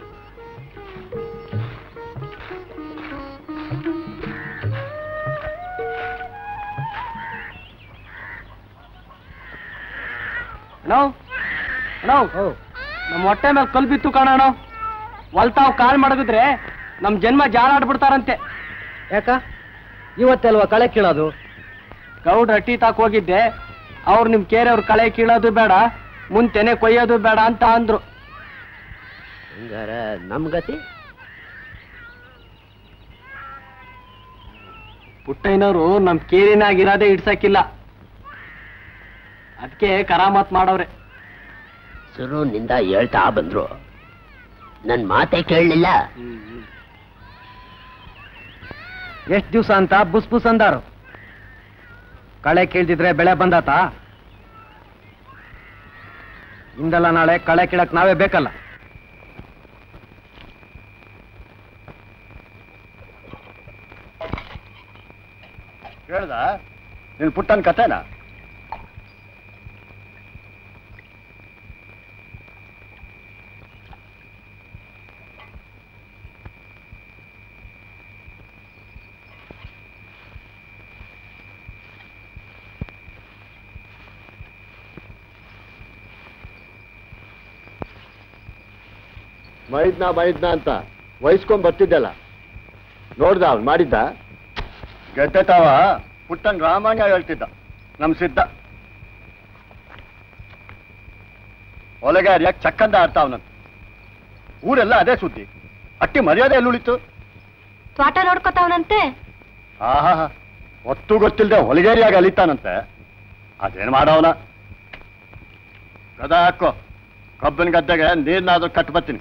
S2: ಅಣ್ಣೋ ಅಣ್ಣೋ ನಮ್ಮ ಹೊಟ್ಟೆ ಮೇಲೆ ಕಲ್ ಬಿತ್ತು ಕಾಣೋಣ ಹೊಲ್ತಾವ್ ಕಾಲ್ ಮಡಗಿದ್ರೆ ನಮ್ ಜನ್ಮ ಜಾಲಾಡ್ಬಿಡ್ತಾರಂತೆ ಯಾಕ ಇವತ್ತೇ ಅಲ್ವಾ ಕಳೆ ಕೀಳೋದು
S15: ಗೌಡ್ರ ಟೀ ತಾಕ್ ಹೋಗಿದ್ದೆ ಅವ್ರು ನಿಮ್ ಕೇರೆಯವ್ರ ಕಳೆ ಕೀಳೋದು ಬೇಡ ಮುಂತೆನೆ ಕೊಯ್ಯೋದು ಬೇಡ ಅಂತ ಅಂದ್ರು
S7: ಹಂಗಾರ ನಮ್ ಗತಿ
S15: ಪುಟ್ಟಯ್ಯನವರು ನಮ್ ಕೇರಿನಾಗಿರೋದೇ ಇಡ್ಸಕ್ಕಿಲ್ಲ ಅದಕ್ಕೆ ಕರಾಮತ್ ಮಾಡವ್ರೆ
S7: ಶುರುನಿಂದ ಹೇಳ್ತಾ ಬಂದ್ರು ನನ್ ಮಾತೇ ಕೇಳಲಿಲ್ಲ
S2: ಎಷ್ಟ್ ದಿವ್ಸ ಅಂತ ಬುಸ್ ಬುಸ್ ಅಂದಾರು ಕಳೆ ಕೀಳ್ತಿದ್ರೆ ಬೆಳೆ ಬಂದಾತ ಇಂದಲ್ಲ ನಾಳೆ ಕಳೆ ಕೀಳಕ್ ನಾವೇ ಬೇಕಲ್ಲ
S8: ಕೇಳ್ದ ನಿನ್ ಪುಟ್ಟನ್ ಕತೆನಾ ಮೈದ್ನ ಮೈದ್ನ ಅಂತ ವಹಿಸ್ಕೊಂಡ್ ಬರ್ತಿದ್ದಲ್ಲ ನೋಡ್ದ ಅವ್ನು ಮಾಡಿದ್ದ ಗೆದ್ದೆ ತಾವ ಪುಟ್ಟನ್ ರಾಮಾಯಣ ಹೇಳ್ತಿದ್ದ ನಮ್ ಸಿದ್ಧ ಒಲಗಾರಿಯಾಗಿ ಚಕ್ಕಂದ ಆಡ್ತಾ ಅವನಂತ ಊರೆಲ್ಲ ಅದೇ ಸುದ್ದಿ ಅಟ್ಟಿ ಮರ್ಯಾದೆ ಎಲ್ಲುಳಿತು
S16: ತ್ವಾಟ ನೋಡ್ಕೊತಾವನಂತೆ
S8: ಆಹಾ ಒತ್ತು ಗೊತ್ತಿಲ್ಲದೆ ಹೊಲಗೇರಿಯಾಗಿ ಅಲಿತಾನಂತೆ ಅದೇನ್ ಮಾಡವನ ಗದ ಹಾಕೋ ಕಬ್ಬಿನ ಗದ್ದೆಗೆ ನೀರ್ನಾದ್ರೂ ಕಟ್ ಬರ್ತೀನಿ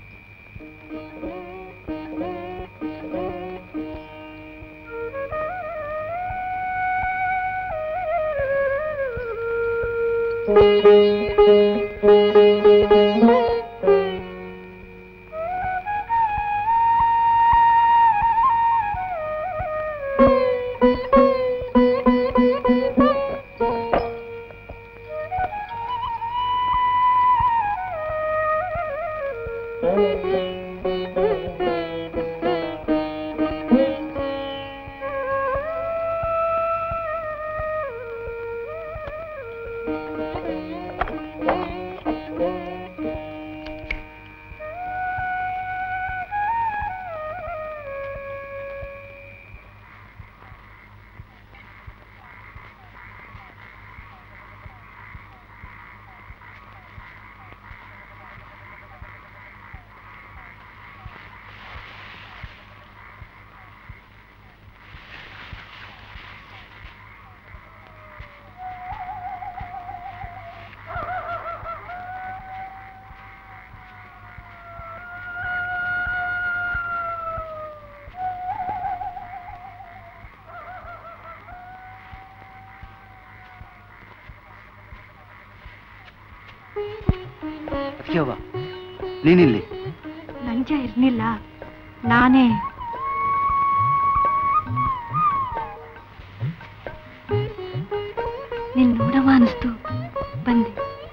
S6: ಅದಕ್ಕೆ ನೀನಿಲ್ಲಿ
S16: ಲಂಚ ಇರ್ಲಿಲ್ಲ ನಾನೇ ನಿನ್ ನೋಡವ ಅನಿಸ್ತು ಬಂದೆ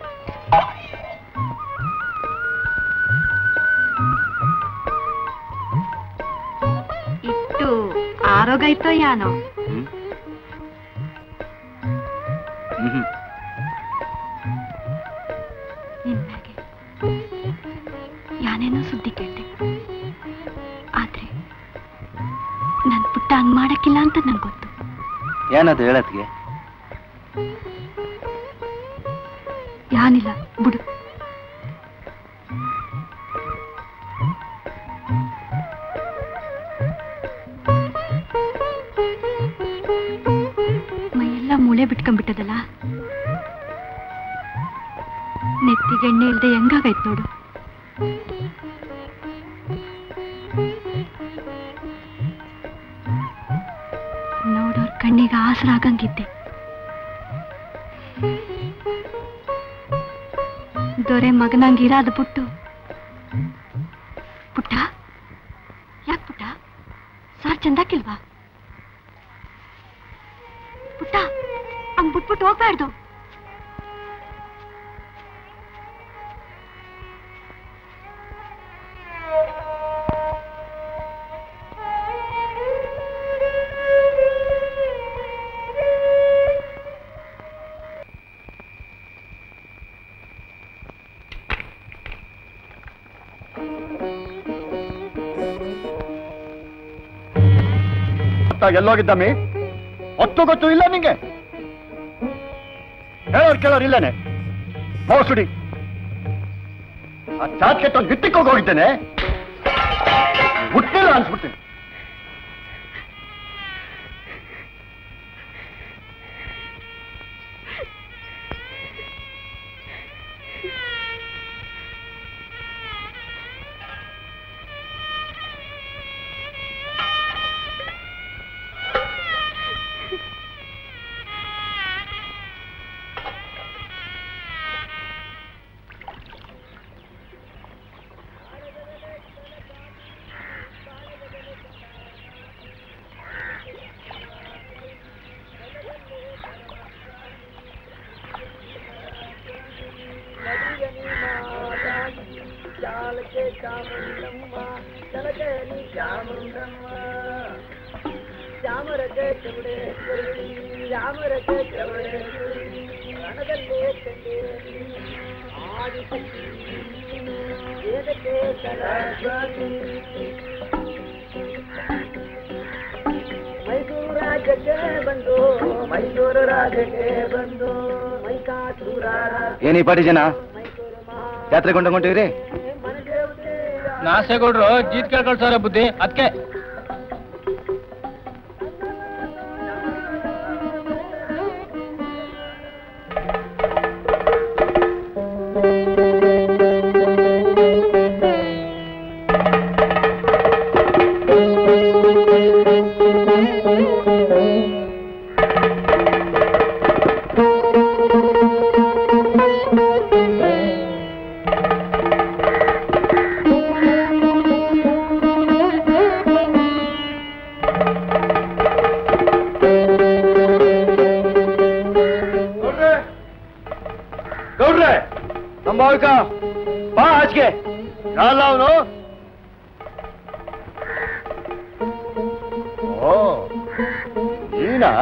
S16: ಇಟ್ಟು ಆರೋಗ್ಯ ಯಾನೋ ನಿನ್ ಮ್ಯಾಗೆ ಯಾನೇನೋ ಸುದ್ದಿ ಕೇಳ್ದೆ ಆದ್ರೆ ನನ್ ಪುಟ್ಟ ಹಂಗ್ ಮಾಡಕ್ಕಿಲ್ಲ ಅಂತ ನಂಗೆ ಗೊತ್ತು
S6: ಏನದು ಹೇಳತ್ಗೆ
S16: ಯಾನಿಲ್ಲ ಬಿಡು ಮೈಯೆಲ್ಲ ಮೂಳೆ ಬಿಟ್ಕೊಂಡ್ಬಿಟ್ಟದಲ್ಲ ನೆತ್ತಿಗೆ ಎಣ್ಣೆ ಇಲ್ದೆ ಹೆಂಗಾಗೈತ್ ನೋಡು ನೋಡೋರ್ ಕಣ್ಣಿಗೆ ಆಸರ ಆಗಂಗಿದ್ದೆ ದೊರೆ ಮಗನಂಗಿರಾದ ಬಿಟ್ಟು ಪುಟ್ಟ ಯಾಕೆ ಪುಟ್ಟ ಸಾರ್ ಚಂದಾಕಿಲ್ವಾ ಪುಟ್ಟ ಹಂಗ್ ಬಿಟ್ಬಿಟ್ಟು ಹೋಗ್ಬಾರ್ದು
S8: ಹೊತ್ತಾಗ ಎಲ್ಲೋಗಿದ್ದಮ್ಮಿ ಹೊತ್ತು ಗೊತ್ತು ಇಲ್ಲ ನಿಂಗೆ ಹೇಳೋರು ಕೇಳೋರು ಇಲ್ಲೇನೆ ಮೋಸುಡಿ ಆ ಚಾಟ್ ಕೆಟ್ಟೊಂದು ಬಿತ್ತಿಕ್ಕೋಗಿ ಹೋಗಿದ್ದೇನೆ ಹುಟ್ಟಿಲ್ಲ ಅನ್ಸ್ಬಿಡ್ತೀನಿ
S3: ಮೈಸೂರು ರಾಜ್ಯಕ್ಕೆ ಬಂದು ಮೈಸೂರು ರಾಜ್ಯಕ್ಕೆ ಬಂದು ಮೈಕಾಸೂರ
S6: ಏನಿ ಪಾಟಿ ಜನ ಜಾತ್ರೆ ಕೊಂಡ ಕೊಂಟಿವ್ರಿ
S2: ನಾಸೇಗೌಡ್ರು ಜೀತ್ ಕೇಳ್ಕೊಳ್ಸವ್ರೆ ಬುದ್ಧಿ ಅದಕ್ಕೆ
S8: ಗೌಡ್ರೆ ಸಂಭಾವಿಕ ಬಾ ಆಚೆಗೆ ಯಾಲ್ಲ ಅವನು ಓ ನೀನಾ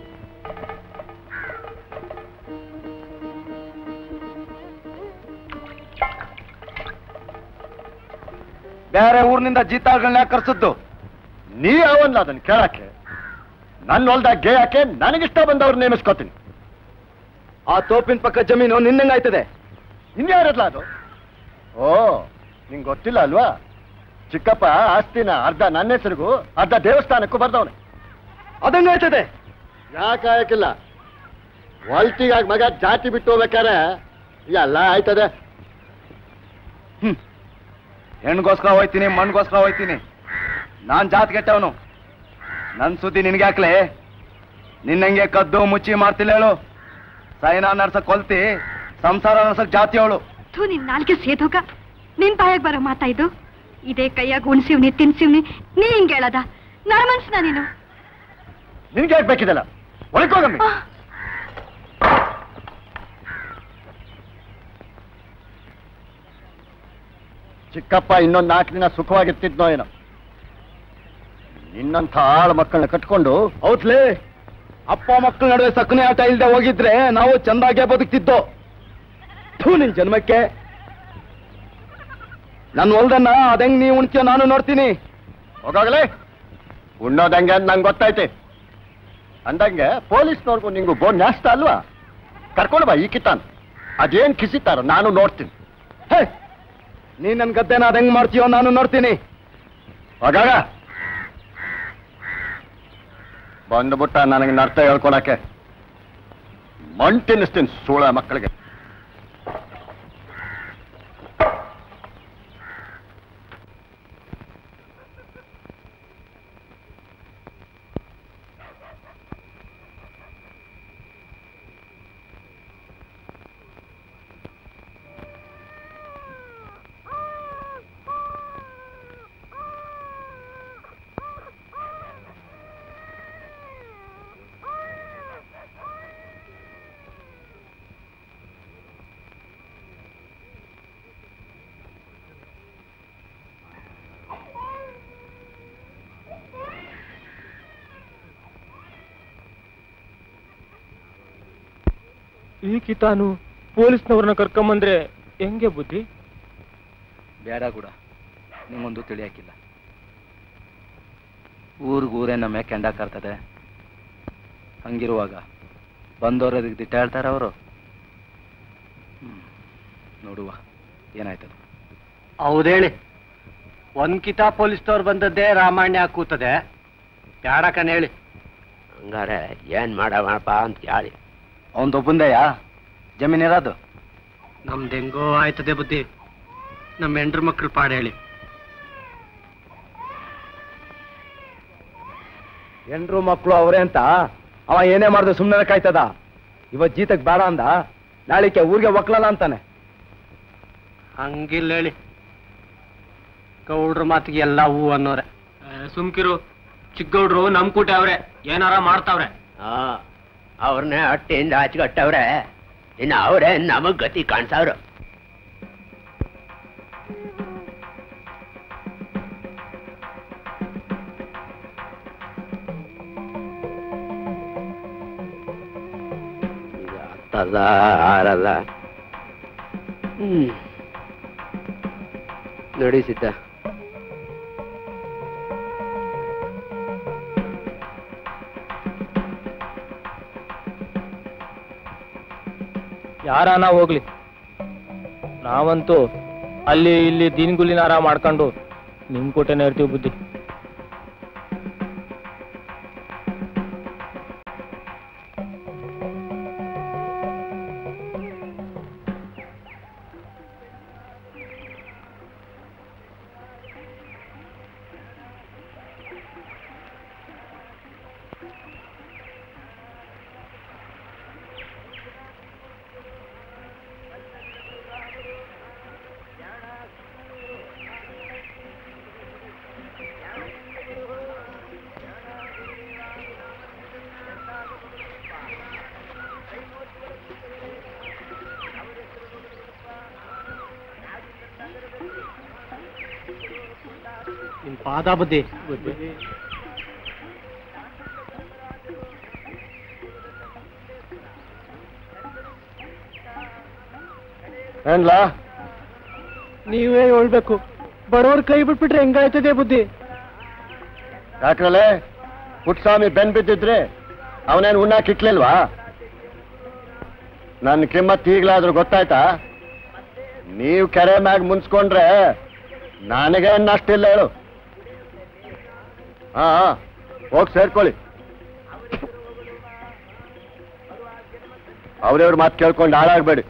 S6: ಬೇರೆ ಊರಿನಿಂದ ಜೀತಾಗಳನ್ನ ಕರ್ಸದ್ದು
S8: ನೀ ಅವಲ್ಲ ಅದನ್ನ ಕೇಳಕ್ಕೆ ನನ್ನ ಹೊಲ್ದಾಗ ಗೇಯಕ್ಕೆ ನನಗಿಷ್ಟ ಬಂದವ್ರು ನೇಮಿಸ್ಕೋತೀನಿ
S6: ಆ ತೋಪಿನ ಪಕ್ಕ ಜಮೀನು ನಿನ್ನಂಗಾಯ್ತದೆ
S8: ಇನ್ಯಾರಲ್ಲ ಅದು ಓ ನಿಂಗೆ ಗೊತ್ತಿಲ್ಲ ಅಲ್ವಾ ಚಿಕ್ಕಪ್ಪ ಆಸ್ತಿನ ಅರ್ಧ ನನ್ನ ಹೆಸರಿಗೂ ಅರ್ಧ ದೇವಸ್ಥಾನಕ್ಕೂ ಬರ್ದವನೆ ಅದಂಗಾಯ್ತದೆ ಯಾಕೆ ಆಯಕ್ಕಿಲ್ಲ ಹೊಲ್ತಿಗಾಗಿ ಮಗ ಜಾತಿ ಬಿಟ್ಟು ಹೋಗ್ಬೇಕಾರೆ ಎಲ್ಲ ಆಯ್ತದೆ
S6: ಹೆಣ್ಗೋಸ್ಕರ ಹೋಯ್ತೀನಿ ಮಣ್ಗೋಸ್ಕರ ಹೋಯ್ತೀನಿ ನಾನ್ ಜಾತ್ ಕೆಟ್ಟವನು ನನ್ ಸುದ್ದಿ ನಿನ್ಗೆ ಹಾಕ್ಲೆ ನಿನ್ನಂಗೆ ಕದ್ದು ಮುಚ್ಚಿ ಮಾಡ್ತಿಲ್ಲ ಹೇಳು ಸೈನಾ ನಡ್ಸಕ್ ಕೊಲ್ತಿ ಸಂಸಾರ ನಡ್ಸಕ್ ಜಾತಿ ಅವಳು
S5: ಥೂ ನಿನ್ ನಾಲ್ಗೆ ಸೇದೋಗ ನಿನ್ ಬಾಯಾಗ ಬರೋ ಮಾತಾ ಇದು ಇದೇ ಕೈಯಾಗ ಉಣ್ಸಿವ್ನಿ ತಿನ್ಸಿವ್ನಿ ನೀ ಹಿಂಗ್ ಹೇಳದ ನರಮನ್ಸ್ನ ನೀನು
S8: ನಿನ್ಗೆ ಯಾಕೆ ಬೇಕಿದಲ್ಲ ಒಳಕೋಗಮ್ಮಿ ಚಿಕ್ಕಪ್ಪ ಇನ್ನೊಂದು ನಾಲ್ಕು ದಿನ ಸುಖವಾಗಿರ್ತಿದ್ನೋ ಏನೋ ನಿನ್ನಂಥ ಆಳು ಮಕ್ಕಳನ್ನ ಕಟ್ಕೊಂಡು
S6: ಹೌದ್ಲೇ ಅಪ್ಪ ಮಕ್ಕಳ ನಡುವೆ ಸಕ್ಕನೆ ಆಟ ಇಲ್ದೆ ಹೋಗಿದ್ರೆ ನಾವು ಚಂದಾಗೆ ಬದುಕ್ತಿದ್ದೋ ಥೂ ನಿನ್ ಜನ್ಮಕ್ಕೆ ನನ್ ಹೊಲ್ದನ್ನ ಅದೆಂಗ್ ನೀ ಉಣ್ತೀಯ ನಾನು ನೋಡ್ತೀನಿ
S8: ಹೋಗಾಗಲೇ ಉಣ್ಣೋದಂಗೆ ಅಂತ ನಂಗೆ ಗೊತ್ತೈತೆ ಅಂದಂಗೆ ಪೊಲೀಸ್ನವ್ರಿಗೂ ನಿಂಗೂ ಬೋನ್ ನ್ಯಾಸ್ತ ಅಲ್ವಾ ಕರ್ಕೊಂಡು ಬಾ ಈ ಕಿತ್ತಾನ ಅದೇನ್ ಕಿಸಿತಾರ ನಾನು ನೋಡ್ತೀನಿ
S6: ಹೇ ನೀ ನನ್ ಗದ್ದೆನ ಅದೆಂಗ್ ಮಾಡ್ತೀಯೋ ನಾನು ನೋಡ್ತೀನಿ
S8: ಹೋಗಾಗ ಬಂದ್ಬಿಟ್ಟ ನನಗೆ ನರ್ತ ಹೇಳ್ಕೊಳಕ್ಕೆ ಮಣ್ ತಿನ್ನಿಸ್ತೀನಿ ಸೂಳ ಮಕ್ಕಳಿಗೆ
S2: ಈ ಕಿತಾನು ಪೊಲೀಸ್ನವ್ರನ್ನ ಕರ್ಕೊಂಬಂದ್ರೆ ಹೆಂಗೆ ಬುದ್ಧಿ
S6: ಬೇಡ ಕೂಡ ನಿಮ್ಮೊಂದು ತಿಳಿಯಾಕಿಲ್ಲ
S12: ಊರಿಗೂರೇ ನಮ್ಮ ಕೆಂಡ ಕರ್ತದೆ ಹಂಗಿರುವಾಗ ಬಂದವ್ರು ಅದಕ್ಕೆ ದಿಟ್ಟ ಹೇಳ್ತಾರೆ ಅವರು ನೋಡುವ ಏನಾಯ್ತದ
S9: ಹೌದೇಳಿ ಒಂದ್ ಕಿತಾ ಪೊಲೀಸ್ನವ್ರು ಬಂದದ್ದೇ ರಾಮಾಯಣ ಕೂತದೆ ಬ್ಯಾಡಕನ್ ಹೇಳಿ
S7: ಹಂಗಾರೆ ಏನ್ ಮಾಡವಪ್ಪ ಅಂತ ಕೇಳಿ
S12: ಅವನ್ ಒಬ್ಬಂದಯ್ಯ ಜಮೀನ್ ಇರೋದು
S9: ನಮ್ದು ಹೆಂಗೋ ಆಯ್ತದೆ ಬುದ್ಧಿ ನಮ್ಮ ಹೆಂಡ್ರ ಮಕ್ಳು ಪಾಡ ಹೇಳಿ
S4: ಹೆಂಡ್ರು ಮಕ್ಕಳು ಅವರೇ ಅಂತ ಅವ ಏನೇ ಮಾಡಿದ್ರೆ ಸುಮ್ಮನೆ ಕಾಯ್ತದ ಇವತ್ ಜೀತಕ್ ಬೇಡ ಅಂದ ನಾಳಿಕೆ ಊರಿಗೆ ಒಕ್ಲಲ್ಲ ಅಂತಾನೆ
S9: ಹಂಗಿಲ್ಲ ಹೇಳಿ ಗೌಡ್ರ ಮಾತಿಗೆ ಎಲ್ಲ ಹೂ ಅನ್ನೋರೆ
S2: ಸುಮ್ಕಿರು ಚಿಕ್ಕಗೌಡ್ರು ನಮ್ ಕೂಟ ಅವ್ರೆ ಏನಾರ ಮಾಡ್ತಾವ್ರೆ
S7: ಆ ಅವ್ರನ್ನೇ ಹೊಟ್ಟೆಯಿಂದ ಹಚ್ಕೊಟ್ಟವ್ರೆ ಇನ್ನು ಅವರೇ ನಮಗ್ ಗತಿ ಕಾಣ್ಸವ್ರು ಇದು ಹತ್ತದ ಆರಲ್ಲ ಹ್ಮ್ ನೋಡಿ ಸಿದ್ಧ
S2: ಯಾರಾನ ಹೋಗ್ಲಿ ನಾವಂತೂ ಅಲ್ಲಿ ಇಲ್ಲಿ ದಿನಗುಲಿನಾರ ಮಾಡ್ಕೊಂಡು ನಿಮ್ ಕೊಟ್ಟೆನೇ ಇರ್ತೀವಿ ಬುದ್ಧಿ
S9: ನಿಮ್ ಪಾದ ಬುದ್ಧಿ
S8: ಏನ್ಲಾ
S9: ನೀವೇ ಹೇಳ್ಬೇಕು ಬಡವ್ರ ಕೈ ಬಿಟ್ಬಿಟ್ರೆ ಹೆಂಗಾಯ್ತದೆ ಬುದ್ಧಿ
S8: ಯಾಕ್ರಲೆ ಪುಟ್ಸ್ವಾಮಿ ಬೆನ್ ಬಿದ್ದಿದ್ರೆ ಅವನೇನು ಉಣ್ಣಾಕ್ ಇಕ್ಲಿಲ್ವಾ ನನ್ನ ಕಿಮ್ಮತ್ ಈಗ್ಲಾದ್ರೂ ಗೊತ್ತಾಯ್ತಾ ನೀವು ಕೆರೆ ಮ್ಯಾಗ ಮುನ್ಸ್ಕೊಂಡ್ರೆ ನನಗೆ ಅಷ್ಟಿಲ್ಲ ಹೇಳು ಹಾ ಹೋಗಿ ಸೇರ್ಕೊಳ್ಳಿ ಅವ್ರವ್ರ ಮಾತು ಕೇಳ್ಕೊಂಡು ಹಾಳಾಗ್ಬೇಡಿ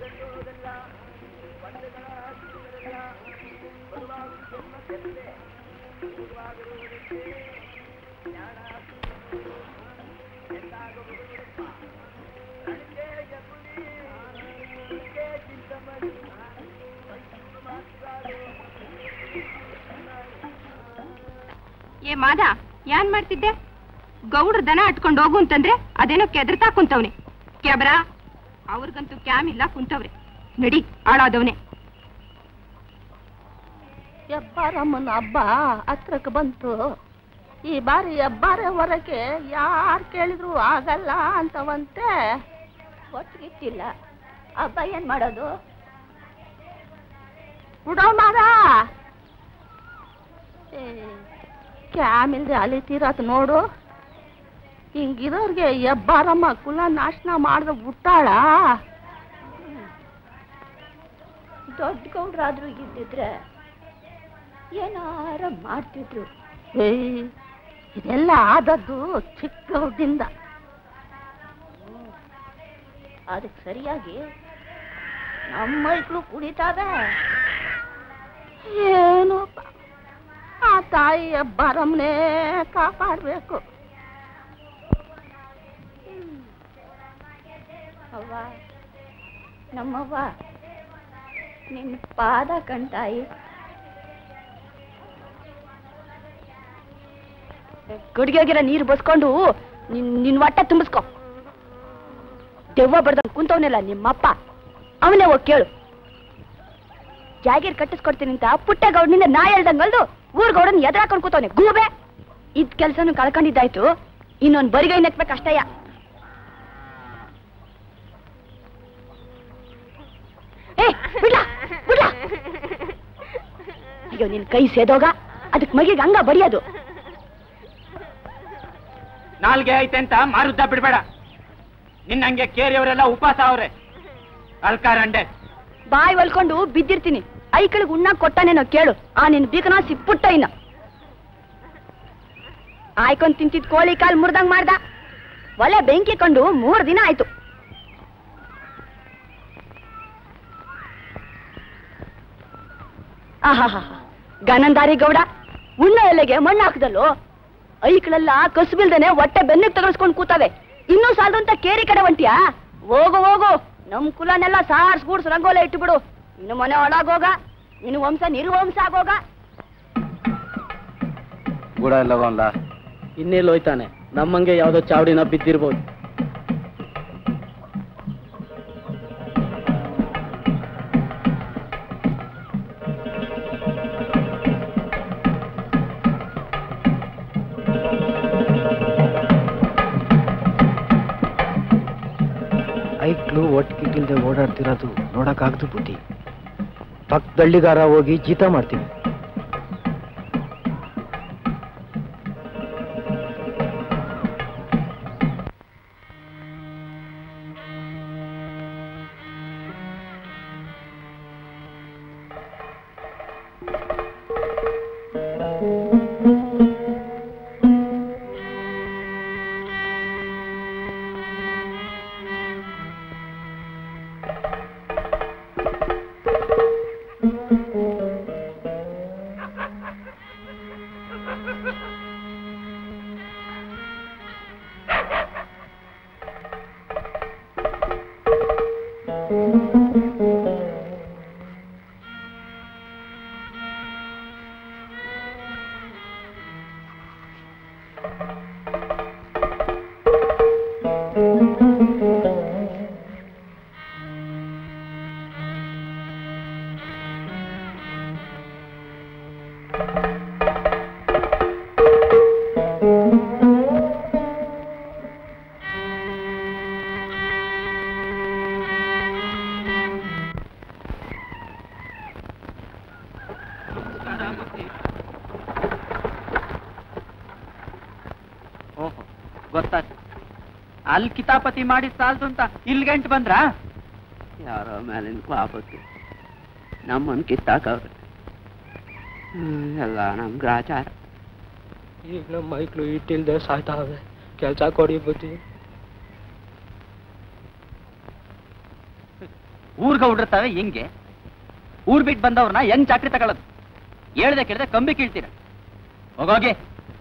S5: ಏ ಮಾದ ಏನ್ ಮಾಡ್ತಿದ್ದೆ ಗೌಡ್ರ ದನ ಅಟ್ಕೊಂಡು ಹೋಗು ಅಂತಂದ್ರೆ ಅದೇನೋ ಕೆದರ್ತಾ ಕುಂತವ್ನೆ ಕ್ಯಾಬ್ರಾ ಅವ್ರಿಗಂತೂ ಕ್ಯಾಮ್ ಇಲ್ಲ ಕುಂತವ್ರೆ ನಡಿ ಹಾಳಾದವ್ನೆ
S17: ಹೆಬ್ಬಾರಮ್ಮನ ಹಬ್ಬ ಹತ್ರಕ್ಕೆ ಬಂತು ಈ ಬಾರಿ ಹೆಬ್ಬಾರೆ ಹೊರಗೆ ಯಾರು ಕೇಳಿದ್ರು ಆಗಲ್ಲ ಅಂತವಂತೆ ಒಟ್ಟಿಗಿಟ್ಟಿಲ್ಲ ಹಬ್ಬ ಏನ್ ಮಾಡೋದು ಬಿಡೋ ಮಾರ ಕ್ಯಾಮಿಲ್ದೆ ಅಲಿತೀರತ್ ನೋಡು ಹಿಂಗಿರೋರ್ಗೆ ಹೆಬ್ಬಾರಮ್ಮ ಕುಲ ನಾಶನ ಮಾಡ್ದ ಬಿಟ್ಟಾಳ ದೊಡ್ಡ ಗೌಡ್ರಾದ್ರೂ ಇದ್ದಿದ್ರೆ ಏನಾರ ಮಾಡ್ತಿದ್ರು ಏಯ್ ಇದೆಲ್ಲ ಆದದ್ದು ಚಿಕ್ಕ ಗೌಡ್ದಿಂದ ಅದಕ್ಕೆ ಸರಿಯಾಗಿ ನಮ್ಮ ಮೈಕ್ಳು ಕುಡಿತಾವೆ ಏನು ಆ ತಾಯಿಯ ಬರಮ್ನೇ ಕಾಪಾಡಬೇಕು ಅವ್ವ ನಮ್ಮವ್ವ ನಿನ್ನ ಪಾದ ಕಣ್ತಾಯಿ
S16: ಗಡಿಗೆಗಿರ ನೀರು ಬಸ್ಕೊಂಡು ನಿನ್ ನಿನ್ ಹೊಟ್ಟೆ ತುಂಬಿಸ್ಕೊ ದೆವ್ವ ಬಡ್ದಂಗ್ ಕುಂತವನೆಲ್ಲ ನಿಮ್ಮಪ್ಪ ಅವನೇ ಹೋಗ್ ಕೇಳು ಜಾಗೀರ್ ಕಟ್ಟಿಸ್ಕೊಡ್ತೀನಿ ಅಂತ ಪುಟ್ಟಗೌಡನಿಂದ ನಾ ಹೇಳ್ದಂಗಲ್ದು ಊರ್ಗೌಡನ್ ಎದುರಾಕೊಂಡು ಕೂತವನೆ ಗೂಬೆ ಇದ್ ಕೆಲ್ಸನು ಕಳ್ಕೊಂಡಿದ್ದಾಯ್ತು ಇನ್ನೊಂದ್ ಬರಿಗೈ ನೆಕ್ಬೇಕಷ್ಟಯ್ಯ ಏ ಬಿಡ್ಲಾ ಬಿಡ್ಲಾ ಅಯ್ಯೋ ನಿನ್ ಕೈ ಸೇದೋಗ ಅದಕ್ ಮಗಿಗೆ ಹಂಗ ಬಡಿಯೋದು
S2: ನಾಲ್ಗೆ ಐತೆ ಅಂತ ಮಾರುದ್ದ ಬಿಡ್ಬೇಡ ನಿನ್ನಂಗೆ ಕೇರಿಯವರೆಲ್ಲ ಉಪವಾಸ ಅವ್ರೆ ಅಲ್ಕಾರಂಡೆ
S16: ಬಾಯಿ ಒಲ್ಕೊಂಡು ಬಿದ್ದಿರ್ತೀನಿ ಐಕಳಿಗೆ ಉಣ್ಣ ಕೊಟ್ಟನೇನೋ ಕೇಳು ಆ ನಿನ್ ಬೀಕನ ಸಿಪ್ಪುಟ್ಟ ಇನ್ನ ಆಯ್ಕೊಂಡ್ ತಿಂತಿದ್ ಕೋಳಿ ಕಾಲ್ ಮುರ್ದಂಗ್ ಮಾಡ್ದ ಒಲೆ ಬೆಂಕಿ ಕಂಡು ಮೂರ್ ದಿನ ಆಯ್ತು ಆಹಾಹಾ ಗನಂದಾರಿ ಗೌಡ ಉಣ್ಣ ಎಲೆಗೆ ಮಣ್ಣು ಹಾಕದಲ್ಲೋ ಐಕ್ಳೆಲ್ಲ ಕಸುಬಿಲ್ದೇನೆ ಹೊಟ್ಟೆ ಬೆನ್ನಿಗೆ ತಗಲ್ಸ್ಕೊಂಡ್ ಕೂತವೆ ಇನ್ನೂ ಸಾಲದು ಅಂತ ಕೇರಿ ಕಡೆ ಹೊಂಟಿಯಾ ಹೋಗು ಹೋಗು ನಮ್ ಕುಲನೆಲ್ಲ ಸಾರ್ಸ್ ಗೂಡ್ಸ್ ರಂಗೋಲೆ ಇಟ್ಟುಬಿಡು ಇನ್ನು ಮನೆ ಒಳಗೋಗ ನಿನ್ನ ವಂಶ ನಿರ್ವಂಶ ಆಗೋಗ
S6: ಗೂಡ ಎಲ್ಲವಲ್ಲ
S1: ಇನ್ನೆಲ್ಲಿ ಹೋಯ್ತಾನೆ ನಮ್ಮಂಗೆ ಯಾವ್ದೋ ಚಾವಡಿನ ಬಿದ್ದಿರ್ಬೋದು
S14: ಐಕ್ಳು ಒಟ್ಟಿಗಿಲ್ದೆ ಓಡಾಡ್ತಿರೋದು ನೋಡಕ್ಕಾಗ್ದು ಬುದ್ಧಿ ಪಕ್ಕದಳ್ಳಿಗಾರ ಹೋಗಿ ಜೀತ ಮಾಡ್ತೀವಿ
S3: ಓಹೋ ಗೊತ್ತಾಯ್ತು ಅಲ್ಲಿ ಕಿತಾಪತಿ ಮಾಡಿ ಸಾಲ್ದು ಅಂತ ಇಲ್ಲಿ ಗಂಟು ಬಂದ್ರ ಯಾರೋ ಮೇಲಿನ ಪಾಪತ್ತು ನಮ್ಮನ್ ಕಿತ್ತಾಕವ್ರೆ ಹ್ಮ್, ಎಲ್ಲ ನಮ್ ಗ್ರಾಚಾರ
S1: ಈಗ ನಮ್ಮ ಮೈಕ್ಳು ಇಟ್ಟಿಲ್ದೆ ಸಾಯ್ತಾವೆ ಕೆಲ್ಸ ಕೊಡಿ ಬುದ್ಧಿ
S3: ಊರ್ಗ ಹುಡಿರ್ತಾವೆ ಹೆಂಗೆ ಊರ್ ಬಿಟ್ಟು ಬಂದವ್ರನ್ನ ಹೆಂಗ್ ಚಾಕ್ರಿ ತಗೊಳ್ಳೋದು ಹೇಳ್ದೆ ಕೇಳ್ದೆ ಕಂಬಿ ಕೀಳ್ತೀರ ಹೋಗೋಗೆ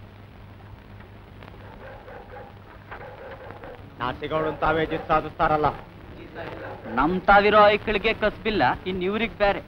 S9: ನಾಟಿಗಳು ತಾವೇ ಜಿತ್ ಸಾಧಿಸ್ತಾರಲ್ಲ
S3: ನಮ್ ತಾವಿರೋ ಐಕ್ಳಿಗೆ ಕಸ್ಬಿಲ್ಲ ಇನ್ ಇವ್ರಿಗ್ ಬೇರೆ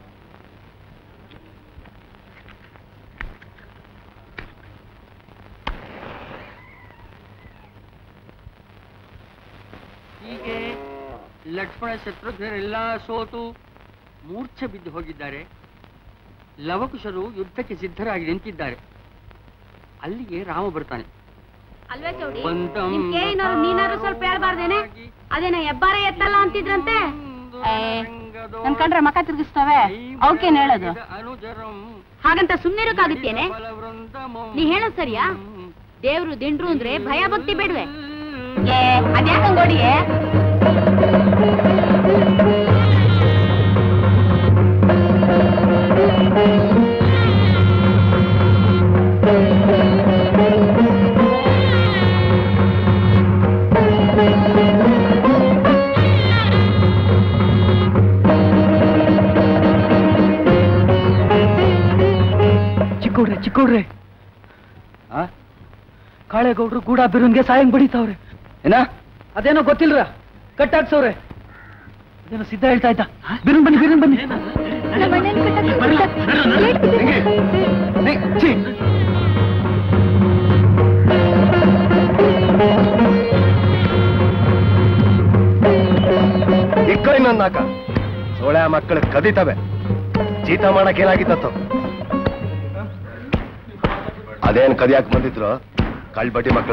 S15: ಹೀಗೆ ಲಕ್ಷ್ಮಣ ಶತ್ರುಘ್ನರೆಲ್ಲ ಸೋತು ಮೂರ್ಛೆ ಬಿದ್ದು ಹೋಗಿದ್ದಾರೆ ಲವಕುಶರು ಯುದ್ಧಕ್ಕೆ ಸಿದ್ಧರಾಗಿ ನಿಂತಿದ್ದಾರೆ ಅಲ್ಲಿಗೆ ರಾಮ ಬರ್ತಾನೆ
S16: ಅಲ್ವೇ ಚೌಡಿ
S15: ಬಂತಂ
S16: ನಿಮ್ ಕೇಳಿನವ್ರು ನೀನಾರು ಸ್ವಲ್ಪ ಹೇಳ್ಬಾರ್ದೇನೆ ಅದೇನ ಹೆಬ್ಬಾರ ಎತ್ತಲ್ಲ ಅಂತಿದ್ರಂತೆ ಏ, ನನ್ ಕಂಡ್ರೆ ಮಕ ತಿರುಗಿಸ್ತವೆ ಅವಕ್ಕೇನ್ ಹೇಳೋದು ಹಾಗಂತ ಸುಮ್ನಿರೋಕಾಗುತ್ತೇನೆ ನೀ ಹೇಳೋದ್ ಸರಿಯಾ ದೇವ್ರು ದಿಂಡ್ರು ಅಂದ್ರೆ ಭಯ ಭಕ್ತಿ ಬೇಡ್ವೆ ಏ ಅದ್ಯಾಕಂಗೋಡಿಯೇ
S14: ಚಿಕ್ಕೌಡ್ರೆ ಚಿಕ್ಕೌಡ್ರೆ ಕಾಳೇಗೌಡ್ರು ಗೂಡ ಬಿರುನ್ಗೆ ಸಾಯಂಗ್ ಬಡಿತಾವ್ರೆ
S3: ಏನ
S14: ಅದೇನೋ ಗೊತ್ತಿಲ್ರ ಕಟ್ಟಾಕ್ಸವ್ರೆ ಅದೇನೋ ಸಿದ್ಧ ಹೇಳ್ತಾ ಇದ್ದ ಬಿರುನ್ ಬನ್ನಿ ಬಿರುನ್ ಬನ್ನಿ ಛೀ.
S9: ಇಕ್ಕೋ ಇನ್ನೊಂದ್ ನಾಕ ಸೋಳೆ ಮಕ್ಕಳು ಕದೀತವೆ ಜೀತ ಮಾಡಕ್ ಏನಾಗಿತ್ತತ್ತು ಅದೇನ್ ಕದಿಯಾಕ್ ಬಂದಿದ್ರು ಕಳ್ಬಟ್ಟಿ ಮಕ್ಕಳ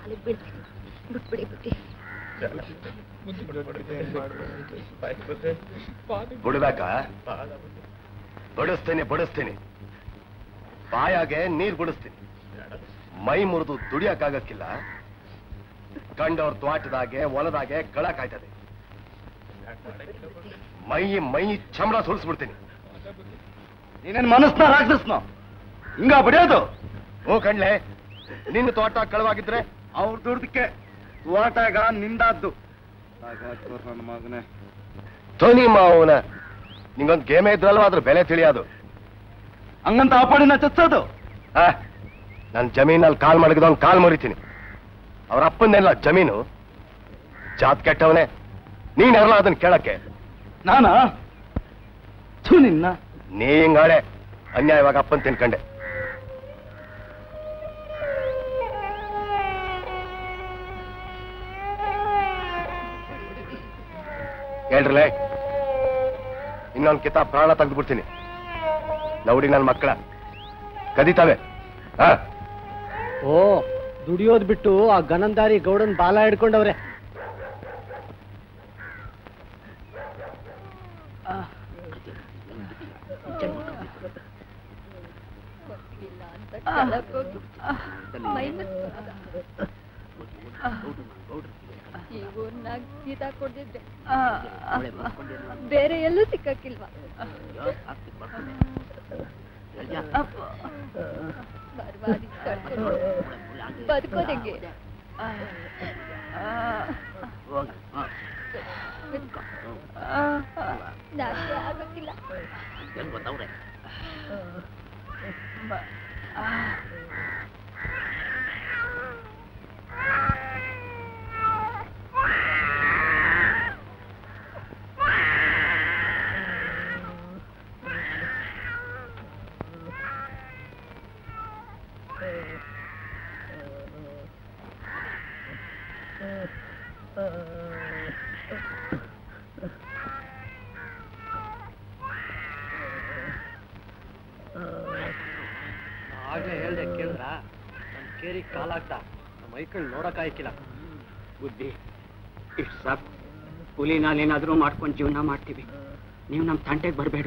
S5: ಕಾಲಿಗೆ ಬೀಳ್ತೀನಿ ಬಿಟ್ಬಿಡಿ ಬಿಟ್ಟಿ
S9: ಬಿಡ್ಬೇಕಾ ಬಡಿಸ್ತೀನಿ ಬಡಿಸ್ತೀನಿ ಬಾಯಾಗೆ ನೀರ್ ಬಿಡಿಸ್ತೀನಿ ಮೈ ಮುರಿದು ದುಡಿಯಕ್ಕಾಗಕ್ಕಿಲ್ಲ ಕಂಡವ್ರ ತ್ವಾಟದಾಗೆ ಹೊಲದಾಗೆ ಕಳ ಕಾಯ್ತದೆ ಮೈ ಮೈ ಚಮಡ ಸುಳಿಸ್ಬಿಡ್ತೀನಿ
S6: ನೀನೇನ್ ಮನಸ್ನ ರಾಕ್ಷಸ್ನ ಹಿಂಗ ಬಿಡಿಯೋದು
S9: ಓ ಕಣ್ಲೆ ನಿನ್ನ ತೋಟ ಕಳವಾಗಿದ್ರೆ
S6: ಅವ್ರ ದುಡ್ದಕ್ಕೆ ತೋಟಗ ನಿಂದಾದ್ದು ನನ್ನ ಮಗನೇ
S9: ಧೋನಿ ಮಾವನ ನಿಂಗೊಂದು ಗೇಮೇ ಇದ್ರಲ್ವ ಅದ್ರ ಬೆಲೆ ತಿಳಿಯೋದು
S6: ಹಂಗಂತ ಆ ಪಡಿನ ಚಚ್ಚೋದು
S9: ಆ ನನ್ನ ಜಮೀನಲ್ಲಿ ಕಾಲ್ ಮಡಗಿದವನ್ ಕಾಲ್ ಮುರಿತೀನಿ ಅವ್ರ ಅಪ್ಪನ್ನೆಲ್ಲ ಜಮೀನು ಜಾತ್ ಕೆಟ್ಟವನೇ ನೀನೆಲ್ಲ ಅದನ್ನ ಕೇಳಕ್ಕೆ
S6: ನಾನಾ ಥು ನಿನ್ನ
S9: ನೀ ಹಿಂಗಾಳೆ ಅನ್ಯಾಯವಾಗಿ ಅಪ್ಪನ್ ತಿನ್ಕಂಡೆ ಹೇಳ್ರಲೇ ಇನ್ನೊಂದ್ ಕಿತಾಬ್ ಪ್ರಾಣ ತೆಗೆದು ಬಿಡ್ತೀನಿ ನೌಡಿ ನನ್ನ ಮಕ್ಕಳ ಕದೀತಾವೆ ಹಾ
S18: ಓ ದುಡಿಯೋದ್ ಬಿಟ್ಟು ಆ ಗನಂದಾರಿ ಗೌಡನ್ ಬಾಲ ಹಿಡ್ಕೊಂಡವ್ರೆ
S19: ಗೀತ ಕೊಡ್ದಿದ್ರೆ ಬೇರೆ ಎಲ್ಲೂ ಸಿಕ್ಕಕ್ಕಿಲ್ವಾ ಬರ್ಬಾದಿ ಕಳ್ಕೊಂಡು ಬದುಕೋದಂಗೆ ನಾಚಿಕೆ ಆಗಕ್ಕಿಲ್ಲ
S18: ಆಗ್ಲೇ ಹೇಳ್ದೆ ಕೇಳಿದ್ರ ನನ್ ಕೇರಿ ಕಾಲಾಗ್ತಾ ನಮ್ಮ ಮೈಕಳ್ ನೋಡಕ್ ಆಯ್ಕಿಲ್ಲ
S15: ಬುದ್ಧಿ ಇಷ್ಟು ಸಾಕು ಕೂಲಿನಾಲೇನಾದ್ರೂ ಮಾಡ್ಕೊಂಡು ಜೀವನ ಮಾಡ್ತೀವಿ ನೀವು ನಮ್ಮ ತಂಟೆಗೆ ಬರಬೇಡಿ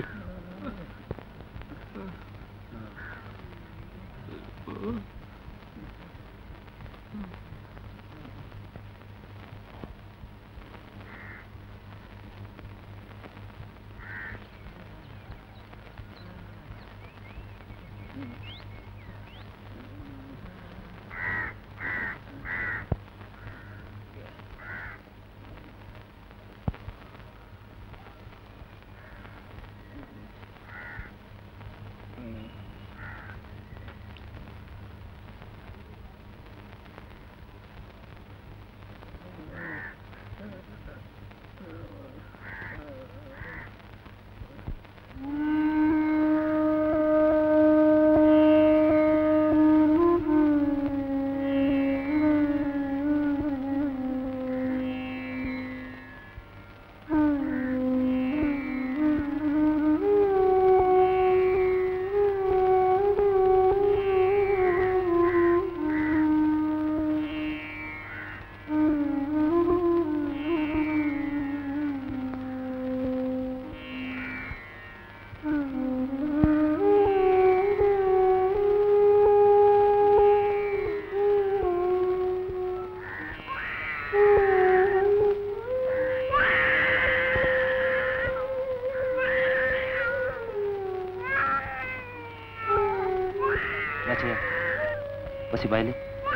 S12: ಯಾಚಯ್ಯ ಬಸಿ ಬಾಯಲ್ಲಿ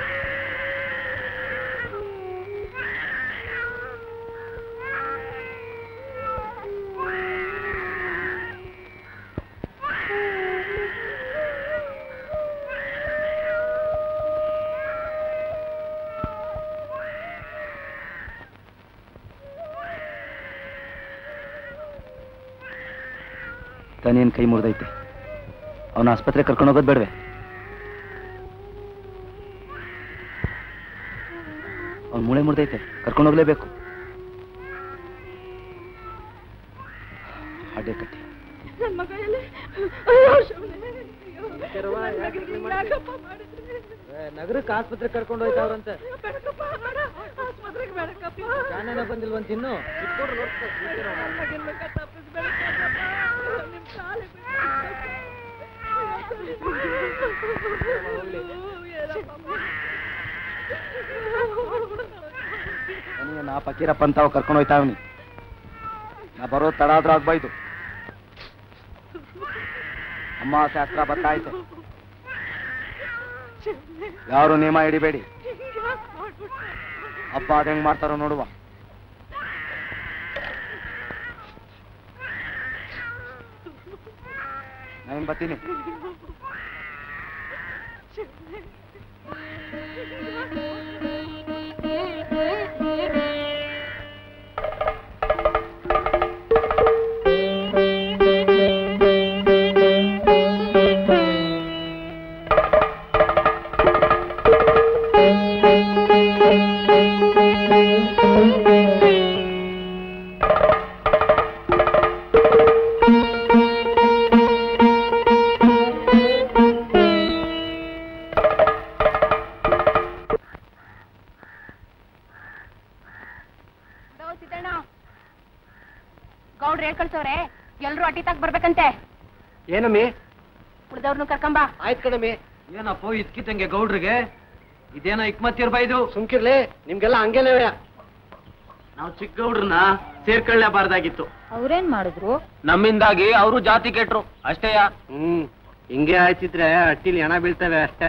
S12: ತಾನೇನು ಕೈ ಮುರಿದೈತೆ ಅವನ ಆಸ್ಪತ್ರೆ ಕರ್ಕೊಂಡು ಹೋಗೋದು ಬೇಡವೆ ಅವ್ನ ಮೂಳೆ ಮುರಿದೈತೆ ಕರ್ಕೊಂಡು ಹೋಗ್ಲೇಬೇಕು ಅಡ್ಡೆ ಕಟ್ಟಿ
S19: ನನ್ ಮಗ ಎಲ್ಲಿ? ಅಯ್ಯೋ ಶಿವನೇ, ಅಯ್ಯೋ, ನನ್ ಮಗನಿಗೆ ಯಾಕಪ್ಪ ಮಾಡಿದ್ರಿ?
S18: ನಗರಕ್ಕೆ ಆಸ್ಪತ್ರೆ ಕರ್ಕೊಂಡು ಹೋಯ್ತಾವ್ರಂತೆ ಜಾನೇನ ಬಂದಿಲ್ವಂತ ಇನ್ನು
S6: ನನಗೆ ನಾ ಫಕೀರಪ್ಪ ಅಂತ ಕರ್ಕೊಂಡು ಹೋಯ್ತಾವ್ನಿ ನಾ ಬರೋದು ತಡ ಆದ್ರೂ ಆಗ್ಬಾಯ್ತು ಅಮಾವಾಸ್ಯೆ ಹತ್ರ ಬರ್ತಾಯ್ತು ಯಾರು ನೇಮ ಹಿಡಿಬೇಡಿ ಹಬ್ಬ ಅದ್ ಹೆಂಗ್ ಮಾಡ್ತಾರೋ ನೋಡುವ ನಾನು ಬರ್ತೀನಿ
S16: ಗೌಡ್ರು ಹೇಳ್ ಕಳ್ಸವ್ರೆ ಎಲ್ರು ಅಟಿತಾಗ್ ಬರ್ಬೇಕಂತೆ
S18: ಏನಮ್ಮಿ
S16: ಉಳ್ದವ್ರನ್ನು ಕರ್ಕೊಂಬಾ
S18: ಆಯ್ತು ಕಣಮ್ಮಿ ಏನಪ್ಪ ಇದ್ಕಿತಂಗೆ ಗೌಡ್ರಿಗೆ ಇದೇನೋ ಇಕ್ಮತ್ತಿರ್ಬೈದು ಸುಮ್ಕಿರ್ಲಿ ನಿಮ್ಗೆಲ್ಲ ಹಂಗೇನೇವೆ
S3: ನಾವು ಚಿಕ್ಕ ಗೌಡ್ರನ್ನ ಸೇರ್ಕೊಳ್ಳೇಬಾರ್ದಾಗಿತ್ತು
S11: ಅವ್ರೇನ್ ಮಾಡಿದ್ರು
S3: ನಮ್ಮಿಂದಾಗಿ ಅವರು ಜಾತಿ ಕೆಟ್ರು ಅಷ್ಟೇಯ
S18: ಹ್ಮ್ ಹಿಂಗೆ ಆಯ್ತಿದ್ರೆ ಅಟ್ಟಿಲಿ ಹಣ ಬೀಳ್ತವೆ ಅಷ್ಟೇ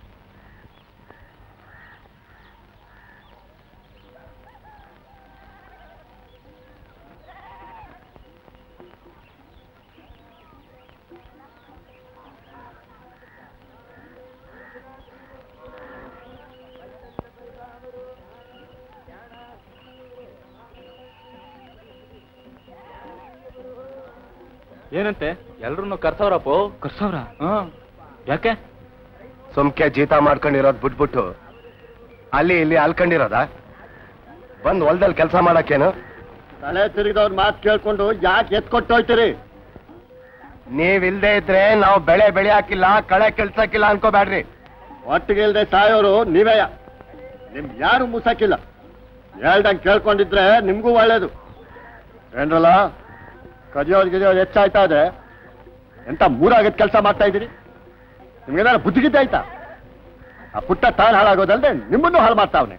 S12: ಏನಂತೆ ಎಲ್ರು ಕರ್ಸವ್ರಪ್ಪ ಕರ್ಸವ್ರ ಯಾಕೆ
S9: ಸುಮ್ಕೆ ಜೀತ ಮಾಡ್ಕೊಂಡಿರೋದ್ ಬಿಟ್ಬಿಟ್ಟು ಅಲ್ಲಿ ಇಲ್ಲಿ ಅಲ್ಕೊಂಡಿರೋದ ಬಂದ್ ಹೊಲ್ದಲ್ಲಿ ಕೆಲಸ ಮಾಡಕ್ಕೇನು
S8: ತಲೆ ತಿರುಗಿದವ್ರ ಮಾತು ಕೇಳ್ಕೊಂಡು ಯಾಕೆ ಎತ್ಕೊಟ್ಟು ಹೋಯ್ತೀರಿ
S9: ನೀವಿಲ್ದೇ ಇದ್ರೆ ನಾವು ಬೆಳೆ ಬೆಳೆಯಾಕಿಲ್ಲ ಕಳೆ ಕೆಲ್ಸಕ್ಕಿಲ್ಲ ಅನ್ಕೋಬೇಡ್ರಿ
S8: ಒಟ್ಟಿಗೆ ಇಲ್ದೆ ಸಾಯೋರು ನೀವೇ ನಿಮ್ ಯಾರು ಮುಸಾಕಿಲ್ಲ ಹೇಳ್ದಂಗ್ ಕೇಳ್ಕೊಂಡಿದ್ರೆ ನಿಮ್ಗೂ ಒಳ್ಳೇದು ಏನ್ರಲ್ಲ ಕದಿಯೋದ್ ಗಿದಿಯೋದು ಹೆಚ್ಚಾಯ್ತಾ ಇದೆ ಎಂತ ಮೂರಾಗತ್ ಕೆಲಸ ಮಾಡ್ತಾ ಇದ್ದೀರಿ ನಿಮ್ಗೇನಾರ ಬುದ್ಧಿಗಿದ್ದೆ ಆಯ್ತಾ ಆ ಪುಟ್ಟ ತಾನು ಹಾಳಾಗೋದಲ್ದೆ ನಿಮ್ಮನ್ನು ಹಾಳು ಮಾಡ್ತಾವ್ನೆ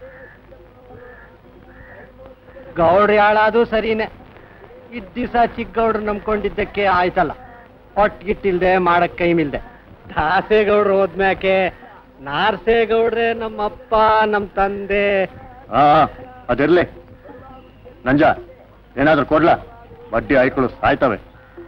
S18: ಗೌಡ್ರಿ ಹಾಳಾದು ಸರಿನೇ ಇದ್ ದಿವಸ ಚಿಕ್ಕ ಗೌಡ್ರು ನಂಬ್ಕೊಂಡಿದ್ದಕ್ಕೆ ಆಯ್ತಲ್ಲ ಹೊಟ್ಗಿಟ್ಟಿಲ್ದೆ ಮಾಡಕ್ ಕೈಮಿಲ್ದೆ ದಾಸೇಗೌಡ್ರು ಹೋದ್ಮ್ಯಾಕೆ ನಾರ್ಸೇಗೌಡ್ರೆ ನಮ್ಮಪ್ಪ ನಮ್ ತಂದೆ
S8: ಹಾ ಅದಿರ್ಲಿ ನಂಜ ಏನಾದ್ರೂ ಕೊಡ್ಲಾ ಬಡ್ಡಿ ಐಕಳು ಸಾಯ್ತವೆ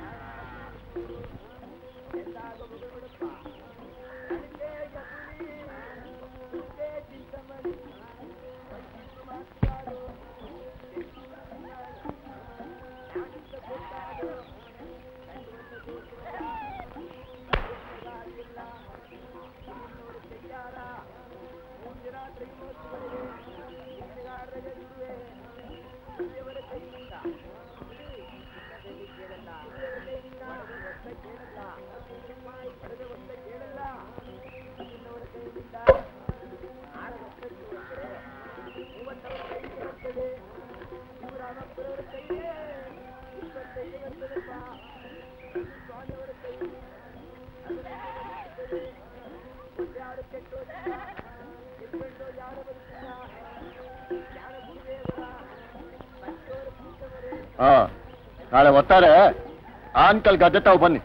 S8: ಹಾ ನಾಳೆ ಒತ್ತಾರೆ ಆನ್ಕಲ್ ಗದ್ದೆ ತಾವು ಬನ್ನಿ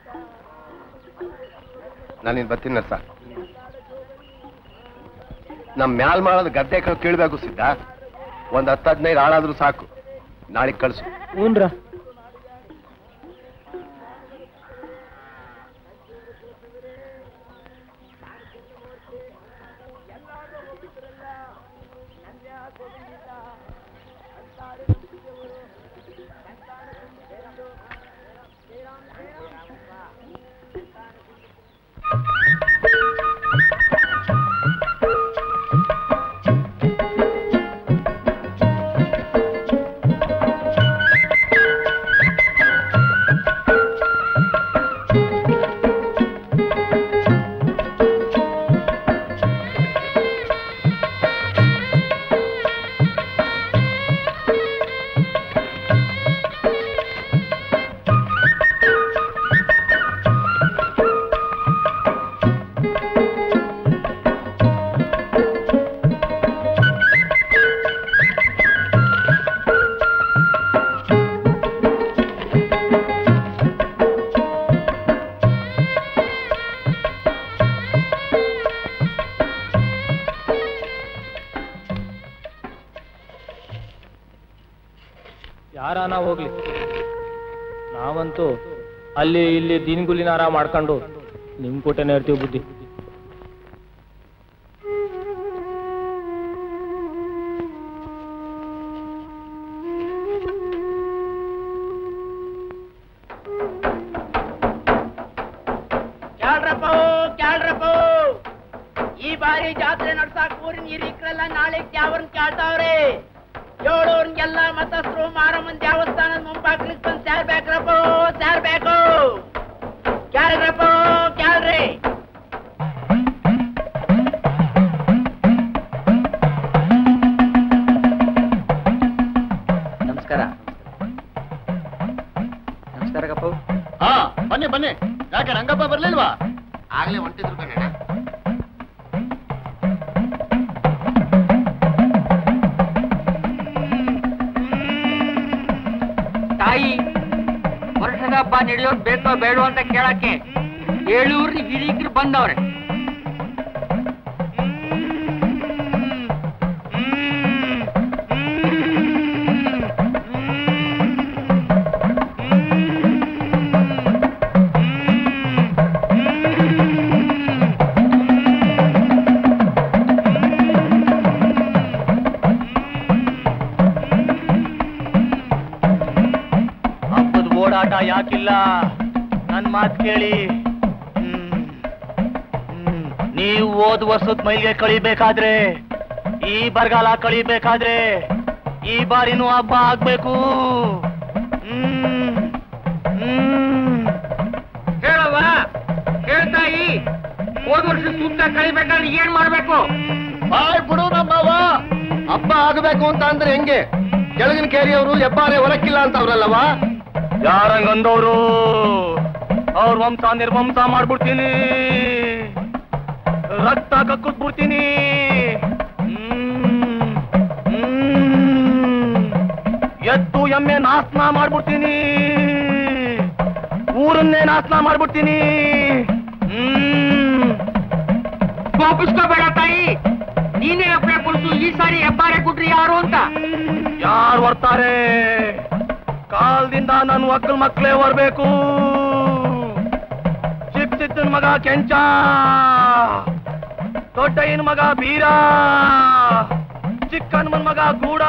S9: ನಾನಿನ್ ಬರ್ತೀನಿ ಸರ್ ನಮ್ ಮ್ಯಾಲ್ ಮಾಡೋದು ಗದ್ದೆ ಕಳ್ ಕೀಳ್ಬೇಕು ಸಿದ್ಧ ಒಂದ್ ಹತ್ತು ಹದಿನೈದು ಆಳಾದ್ರೂ ಸಾಕು ನಾಳೆ ಕಳ್ಸು
S18: ಹ್ಞೂನ್ರ
S2: ಯಾರಾನ ಹೋಗ್ಲಿ ನಾವಂತೂ ಅಲ್ಲಿ ಇಲ್ಲಿ ದಿನಗುಲಿನಾರ ಮಾಡ್ಕೊಂಡು ನಿಮ್ ಕೂಟನೇ ಇರ್ತೀವಿ ಬುದ್ಧಿ
S3: ಕ್ಯಾಳ್ರಪ್ಪ ಕ್ಯಾಳ್ರಪ್ಪ ಈ ಬಾರಿ ಜಾತ್ರೆ ನಡ್ಸಾಕ್ ಊರಿನ ಹಿರೀಕರೆಲ್ಲ ನಾಳೆ ತ್ಯಾವರ್ನ್ ಕೇಳ್ತಾವ್ರೆ ಏಳೂರ್ಗೆಲ್ಲ ಮತಸ್ಥರು ಮಾರಮ್ಮನ್ ದೇವಸ್ಥಾನದ ಮುಂಬಾಗ್ಲಿಕ್ ಬಂದ್ ಸೇರ್ಬೇಕ್ರಪ್ಪ ಸೇರ್ಬೇಕು ಕ್ಯಾಳ್ರಪ್ಪ ಕ್ಯಾಳ್ರಿ
S14: ನಮಸ್ಕಾರ ನಮಸ್ಕಾರ ಕಪ್ಪ
S8: ಹಾ ಬನ್ನಿ ಬನ್ನಿ ಯಾಕೆ ರಂಗಪ್ಪ ಬರ್ಲಿಲ್ವಾ
S7: ಆಗ್ಲೇ ಹೊಂಟಿದ್ರು ಕಣಣ್ಣ
S1: ತಾಯಿ ವರ್ಷದ ಹಬ್ಬ ನಡೆಯೋದ್ ಬೇಕೋ ಬೇಡೋ ಅಂತ ಕೇಳಕ್ಕೆ ಏಳೂರ್ ಹಿರೀಕರು ಬಂದವ್ರೆ
S2: ಹಬ್ಬದ ಓಡಾಟ ಯಾಕಿಲ್ಲ ನನ್ ಮಾತ್ ಕೇಳಿ ಹ್ಮ್. ಹ್ಮ್. ನೀವು ಹೋದ್ ವರ್ಷದ ಮೈಲಿಗೆ ಕಳಿಬೇಕಾದ್ರೆ ಈ ಬರಗಾಲ ಕಳಿಬೇಕಾದ್ರೆ ಈ ಬಾರಿನೂ ಹಬ್ಬ ಆಗ್ಬೇಕು ಹ್ಮ್. ಹ್ಮ್.
S1: ಹೇಳವ್ವ ಹೇಳ್ತಾಯಿ ಹೋದ್ ವರ್ಷ ಸೂಕ್ತ ಕಳಿಬೇಕಾದ್ರೆ ಏನ್ ಮಾಡ್ಬೇಕು
S8: ಬಾಯ್ ಬಿಡು ನಮ್ಮವ್ವ ಹಬ್ಬ ಆಗಬೇಕು ಅಂತ ಅಂದ್ರೆ ಹೆಂಗೆ ಕೆಳಗಿನ ಕೇರಿಯವರು ಹೆಬ್ಬಾರೆ ಹೊರಕ್ಕಿಲ್ಲ ಅಂತ ಅವ್ರಲ್ಲವ
S2: ಯಾರಂಗಂದವ್ರು ಅವ್ರ ವಂಶ ನಿರ್ವಂಶ ಮಾಡ್ಬಿಡ್ತೀನಿ ರಕ್ತ ಕಕ್ಕುದ್ಬಿಡ್ತೀನಿ ಹ್ಮ್. ಹ್ಮ್. ಎತ್ತು ಎಮ್ಮೆ ನಾಶನ ಮಾಡ್ಬಿಡ್ತೀನಿ ಊರನ್ನೇ ನಾಶನ ಮಾಡ್ಬಿಡ್ತೀನಿ ಹ್ಮ್
S1: ಕೋಪಿಸ್ಕೋಬೇಡ ತಾಯಿ ನೀನೇ ಅಪ್ಲೆ ಕೊಡ್ಸು ಈ ಸಾರಿ ಹೆಬ್ಬಾರೆ ಕೊಟ್ರಿ ಯಾರು ಅಂತ
S2: ಯಾರು ಬರ್ತಾರೆ ಕಾಲದಿಂದ ನನ್ನ ಒಕ್ಕಲ್ ಮಕ್ಳೇ ಬರ್ಬೇಕು ಚಿಕ್ಕ ಚಿಕ್ಕನ ಮಗ ಕೆಂಚ ದೊಡ್ಡಯ್ಯನ ಮಗ ಬೀರ ಚಿಕ್ಕನ ಮಗ ಗೂಡ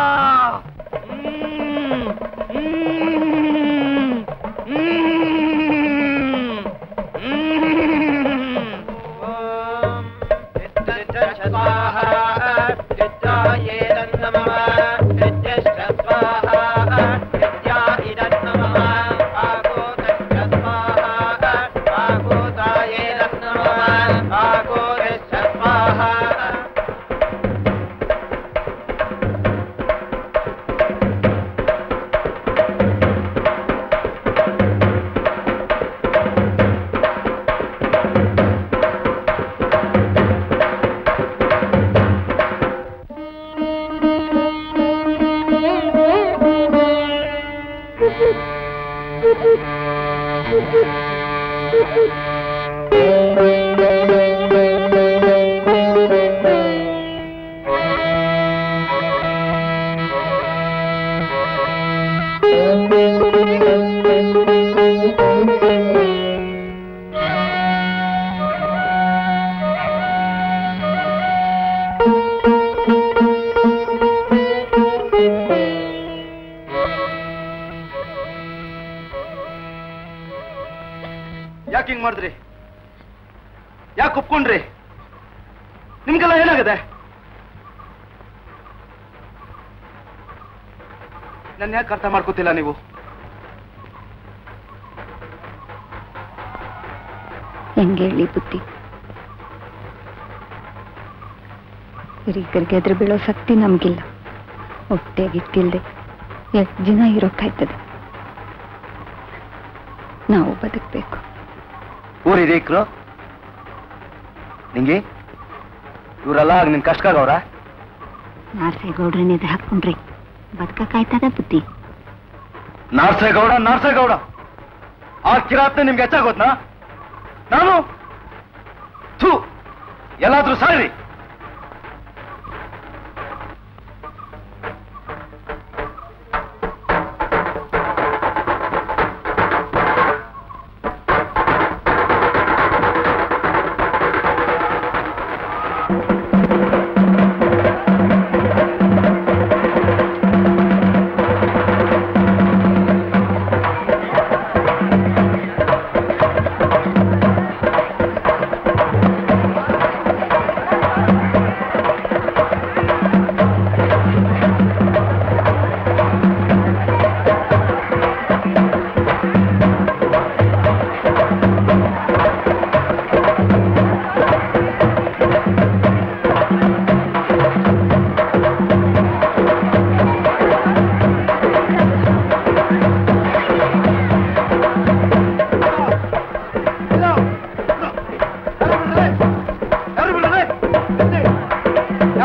S2: ಹ್ಮ್. ಹ್ಮ್. ಹ್ಮ್. ಹ್ಮ್.
S6: ಯಾಕೆ ಹಿಂಗ್ ಮಾಡಿದ್ರಿ ಯಾಕೆ ಒಪ್ಕೊಂಡ್ರಿ ನಿಮ್ಗೆಲ್ಲ ಏನಾಗಿದೆ ನನ್ನ ಯಾಕೆ ಅರ್ಥ ಮಾಡ್ಕೋತಿಲ್ಲ ನೀವು
S19: ಹೆಂಗೆ ಹೇಳಿ ಬುದ್ಧಿ ಹಿರೀಕರಿಗೆ ಎದುರು ಬೀಳೋ ಶಕ್ತಿ ನಮಗಿಲ್ಲ ಹೊಟ್ಟೆಗಿಟ್ಟಿಲ್ದೆ ಎಷ್ಟು ದಿನ ಇರೋಕ್ಕಾಯ್ತದೆ ನಾವು ಬದುಕಬೇಕು
S6: ಊರ್ ಹಿರೀಕ್ರು ನಿಂಗೆ ಇವರೆಲ್ಲ ನಿನ್ ಕಷ್ಟಕಾಗವ್ರ
S19: ನಾರ್ಸೇಗೌಡ್ರನ್ನ ಎದುರು ಹಾಕೊಂಡ್ರಿ ಬದುಕಕ್ಕಾಯ್ತದ ಬುದ್ಧಿ
S6: ನಾರ್ಸೇಗೌಡ ನಾರ್ಸೇಗೌಡ ಆ ಕಿರಾತ್ನೆ ನಿಮ್ಗೆ ಹೆಚ್ಚಾಗೋದ್ನಾ ನಾನು ಥೂ ಎಲ್ಲಾದ್ರೂ ಸಾರಿ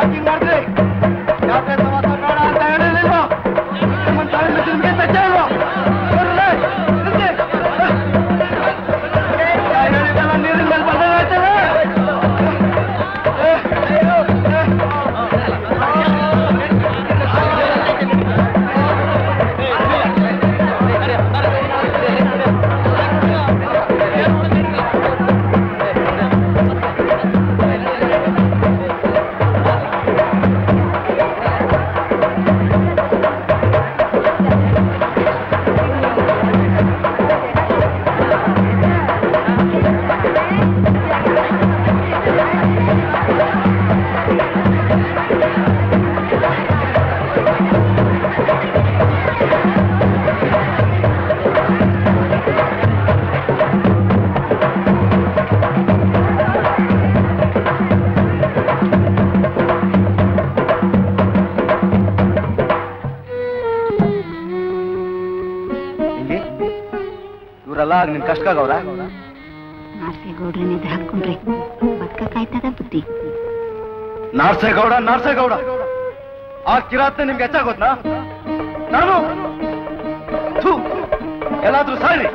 S6: ಯಾಕೆ ಹಿಂಗ್ ಮಾಡಿದ್ರಿ ಜಾತ್ರೆ ಸಮಾಸ ಬೇಡ ಅಂತ ಹೇಳಿರ್ಲಿಲ್ವಾ ನಿಮ್ಮನ್ನ ತಾಳಿ ಮೆಚ್ಚಿ ನಿಮ್ಗೆ ಸಜ್ಜೆ ಇಲ್ವಾ ನೋಡ್ರಿ, ನಿಲ್ಸಿ. ನಾ ಹೇಳಿದ್ದೆಲ್ಲ ನೀರಿನ ಮೇಲೆ ಬರ್ದಂಗಾಯ್ತದೆ. ಹಿಂಗೆ ಇವರೆಲ್ಲ ನಿನ್ ಕಷ್ಟಕ್ಕಾಗವ್ರ
S19: ನಾರ್ಸೇಗೌಡ್ರನ್ನ ಎದುರು ಹಾಕೊಂಡ್ರೆ ಬದುಕಕ್ಕಾಯ್ತದ ಬುದ್ಧಿ
S6: ನಾರ್ಸೇಗೌಡ ನಾರ್ಸೇಗೌಡ ಆ ಕಿರಾತ್ನೆ ನಿಮ್ಗೆ ಹೆಚ್ಚಾಗೋದ್ನಾ ನಾನು ಥು, ಎಲ್ಲಾದ್ರೂ ಸಾರಿ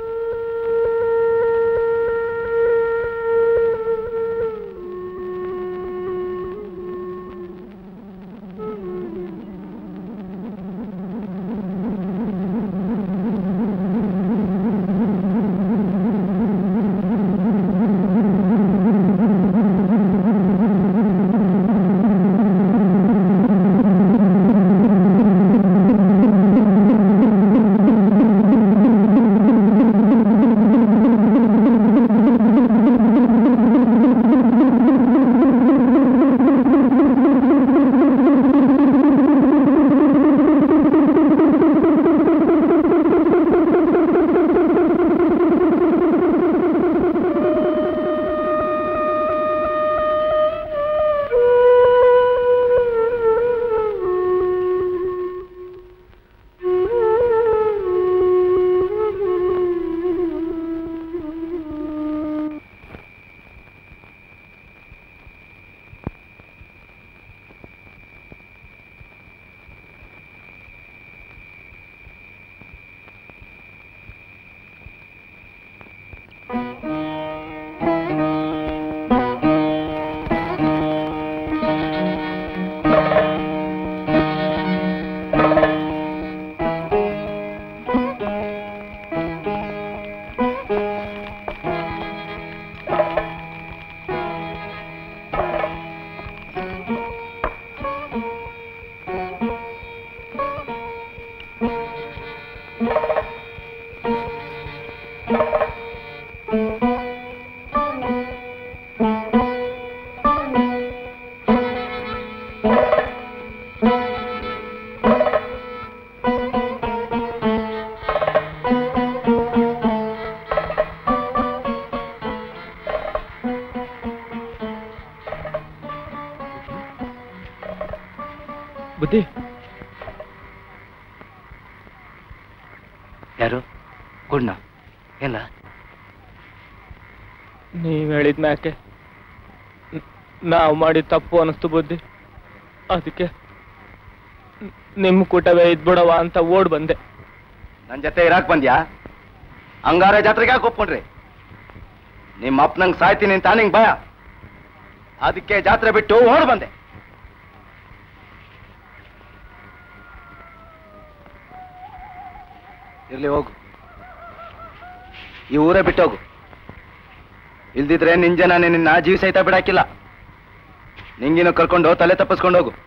S12: ಬುದ್ಧಿ
S15: ಯಾರು ಗುಡ್ನ ಎಲ್ಲ
S2: ನೀವ್ ಹೇಳಿದ ಮ್ಯಾಕೆ ನ್- ನಾವು ಮಾಡಿದ ತಪ್ಪು ಅನಿಸ್ತು ಬುದ್ಧಿ ಅದಕ್ಕೆ ನ್- ನಿಮ್ ಕೂಟವೇ ಇದ್ಬಿಡವ ಅಂತ ಓಡ್ ಬಂದೆ
S6: ನನ್ ಜೊತೆ ಇರಾಕ್ ಬಂದ್ಯಾ ಹಂಗಾರೆ ಜಾತ್ರೆಗೆ ಯಾಕೆ ಒಪ್ಕೊಂಡ್ರಿ ನಿಮ್ಮ ಅಪ್ಪನಂಗ್ ಸಾಯ್ತೀನಿ ಅಂತ ನಿಂಗ್ ಭಯ ಅದಕ್ಕೆ ಜಾತ್ರೆ ಬಿಟ್ಟು ಓಡ್ ಬಂದೆ ಇರ್ಲಿ ಹೋಗು ಈ ಊರೇ ಬಿಟ್ಟೋಗು ಇಲ್ದಿದ್ರೆ ನಿನ್ ಜನ ನಿನ್ನ ಜೀವ ಸಹಿತ ಬಿಡಾಕಿಲ್ಲ ನಿಂಗಿನ ಕರ್ಕೊಂಡು ತಲೆ ತಪ್ಪಿಸ್ಕೊಂಡು ಹೋಗು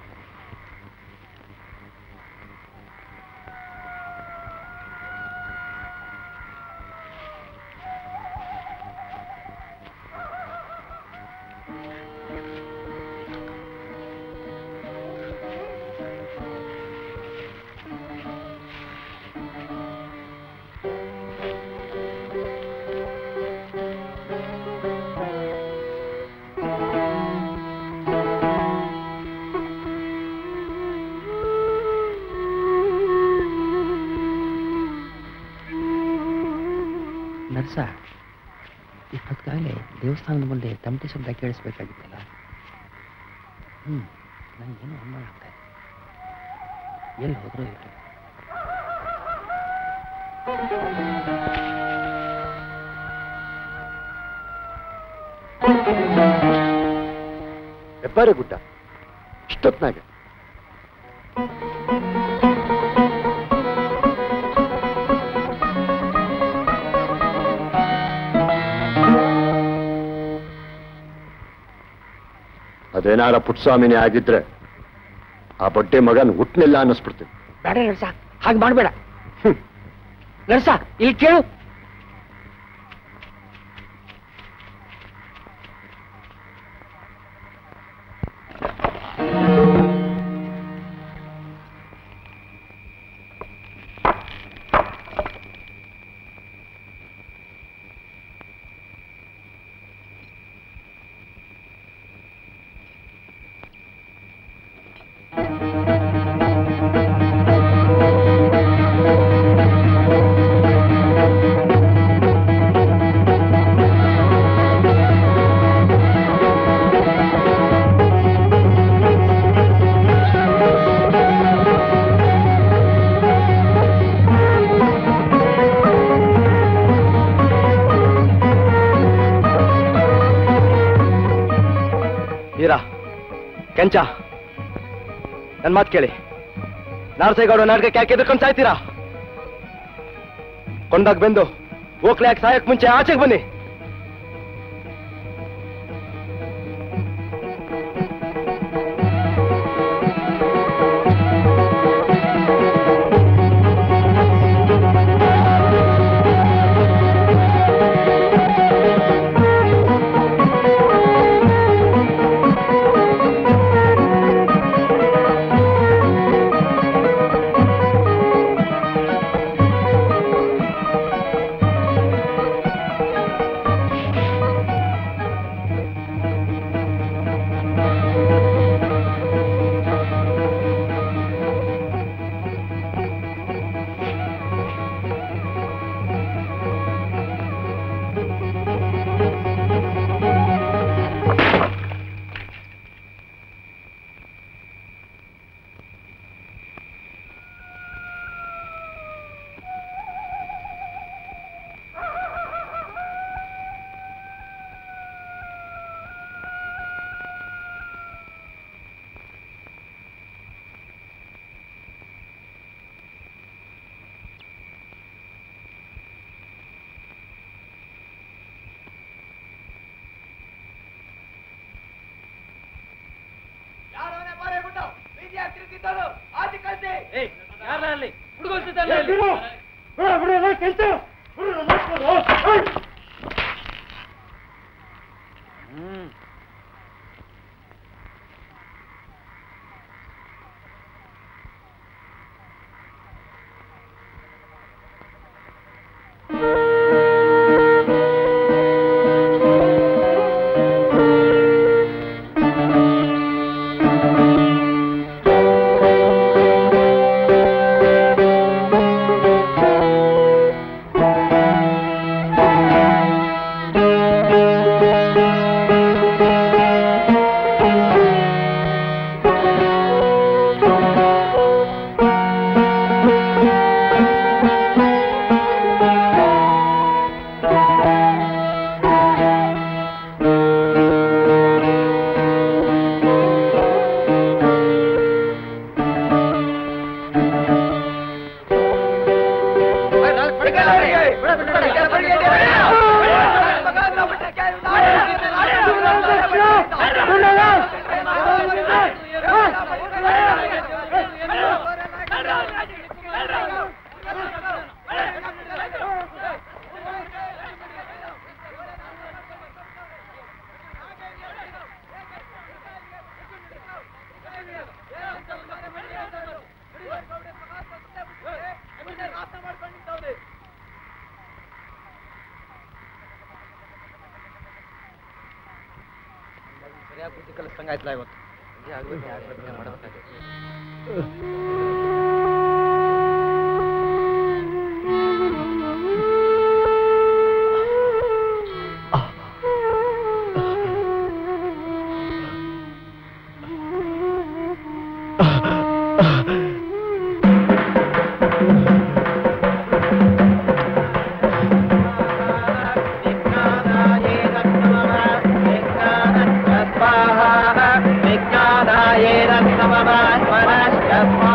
S12: ನರ್ಸ ಇಪ್ಪತ್ತಾಗಲೇ ದೇವಸ್ಥಾನದ ಮುಂದೆ ತಮಟೆ ಶಬ್ದ ಕೇಳಿಸ್ಬೇಕಾಗಿತ್ತಲ್ಲ ಹ್ಮ್
S15: ನನಗೇನು ಅನ್ವಯ ಆಗ್ತಾ ಇದೆ ಎಲ್ಲಿ ಹೋದ್ರು ಇರಲಿ
S8: ಹೆಬ್ಬಾರೆ ಗುಡ್ಡ ಇಷ್ಟೊತ್ನಾಗೆ ಅದೇನಾರ ಪುಟ್ಸ್ವಾಮಿನೇ ಆಗಿದ್ರೆ ಆ ಬಡ್ಡೆ ಮಗನ್ ಹುಟ್ನಿಲ್ಲ ಅನ್ನಿಸ್ಬಿಡ್ತೀನಿ
S15: ಬೇಡ ನರ್ಸ ಹಾಗೆ ಮಾಡಬೇಡ ನರ್ಸ ಇಲ್ಲಿ ಕೇಳು
S4: ವೀರ ಕೆಂಚ ನನ್ ಮಾತು ಕೇಳಿ ನಾರಸೇಗೌಡ ನಾಟಕಕ್ಕೆ ಯಾಕೆ ಎದ್ಕೊಂಡು ಸಾಯ್ತೀರಾ ಕೊಂಡಾಗ ಬೆಂದು ಓಕ್ಲೆ ಯಾಕೆ ಸಾಯಕ್ ಮುಂಚೆ ಆಚೆಗೆ ಬನ್ನಿ
S2: ಯಾರಲ್ಲಿ ಹುಡುಗ
S4: ಸರಿಯಾಗಿ ಬುದ್ಧಿ ಕಲಿಸ್ದಂಗೆ ಆಯ್ತಲ್ಲ ಇವತ್ತು
S3: విజ్ఞానాయ రత్నమమ స్వరశ్చ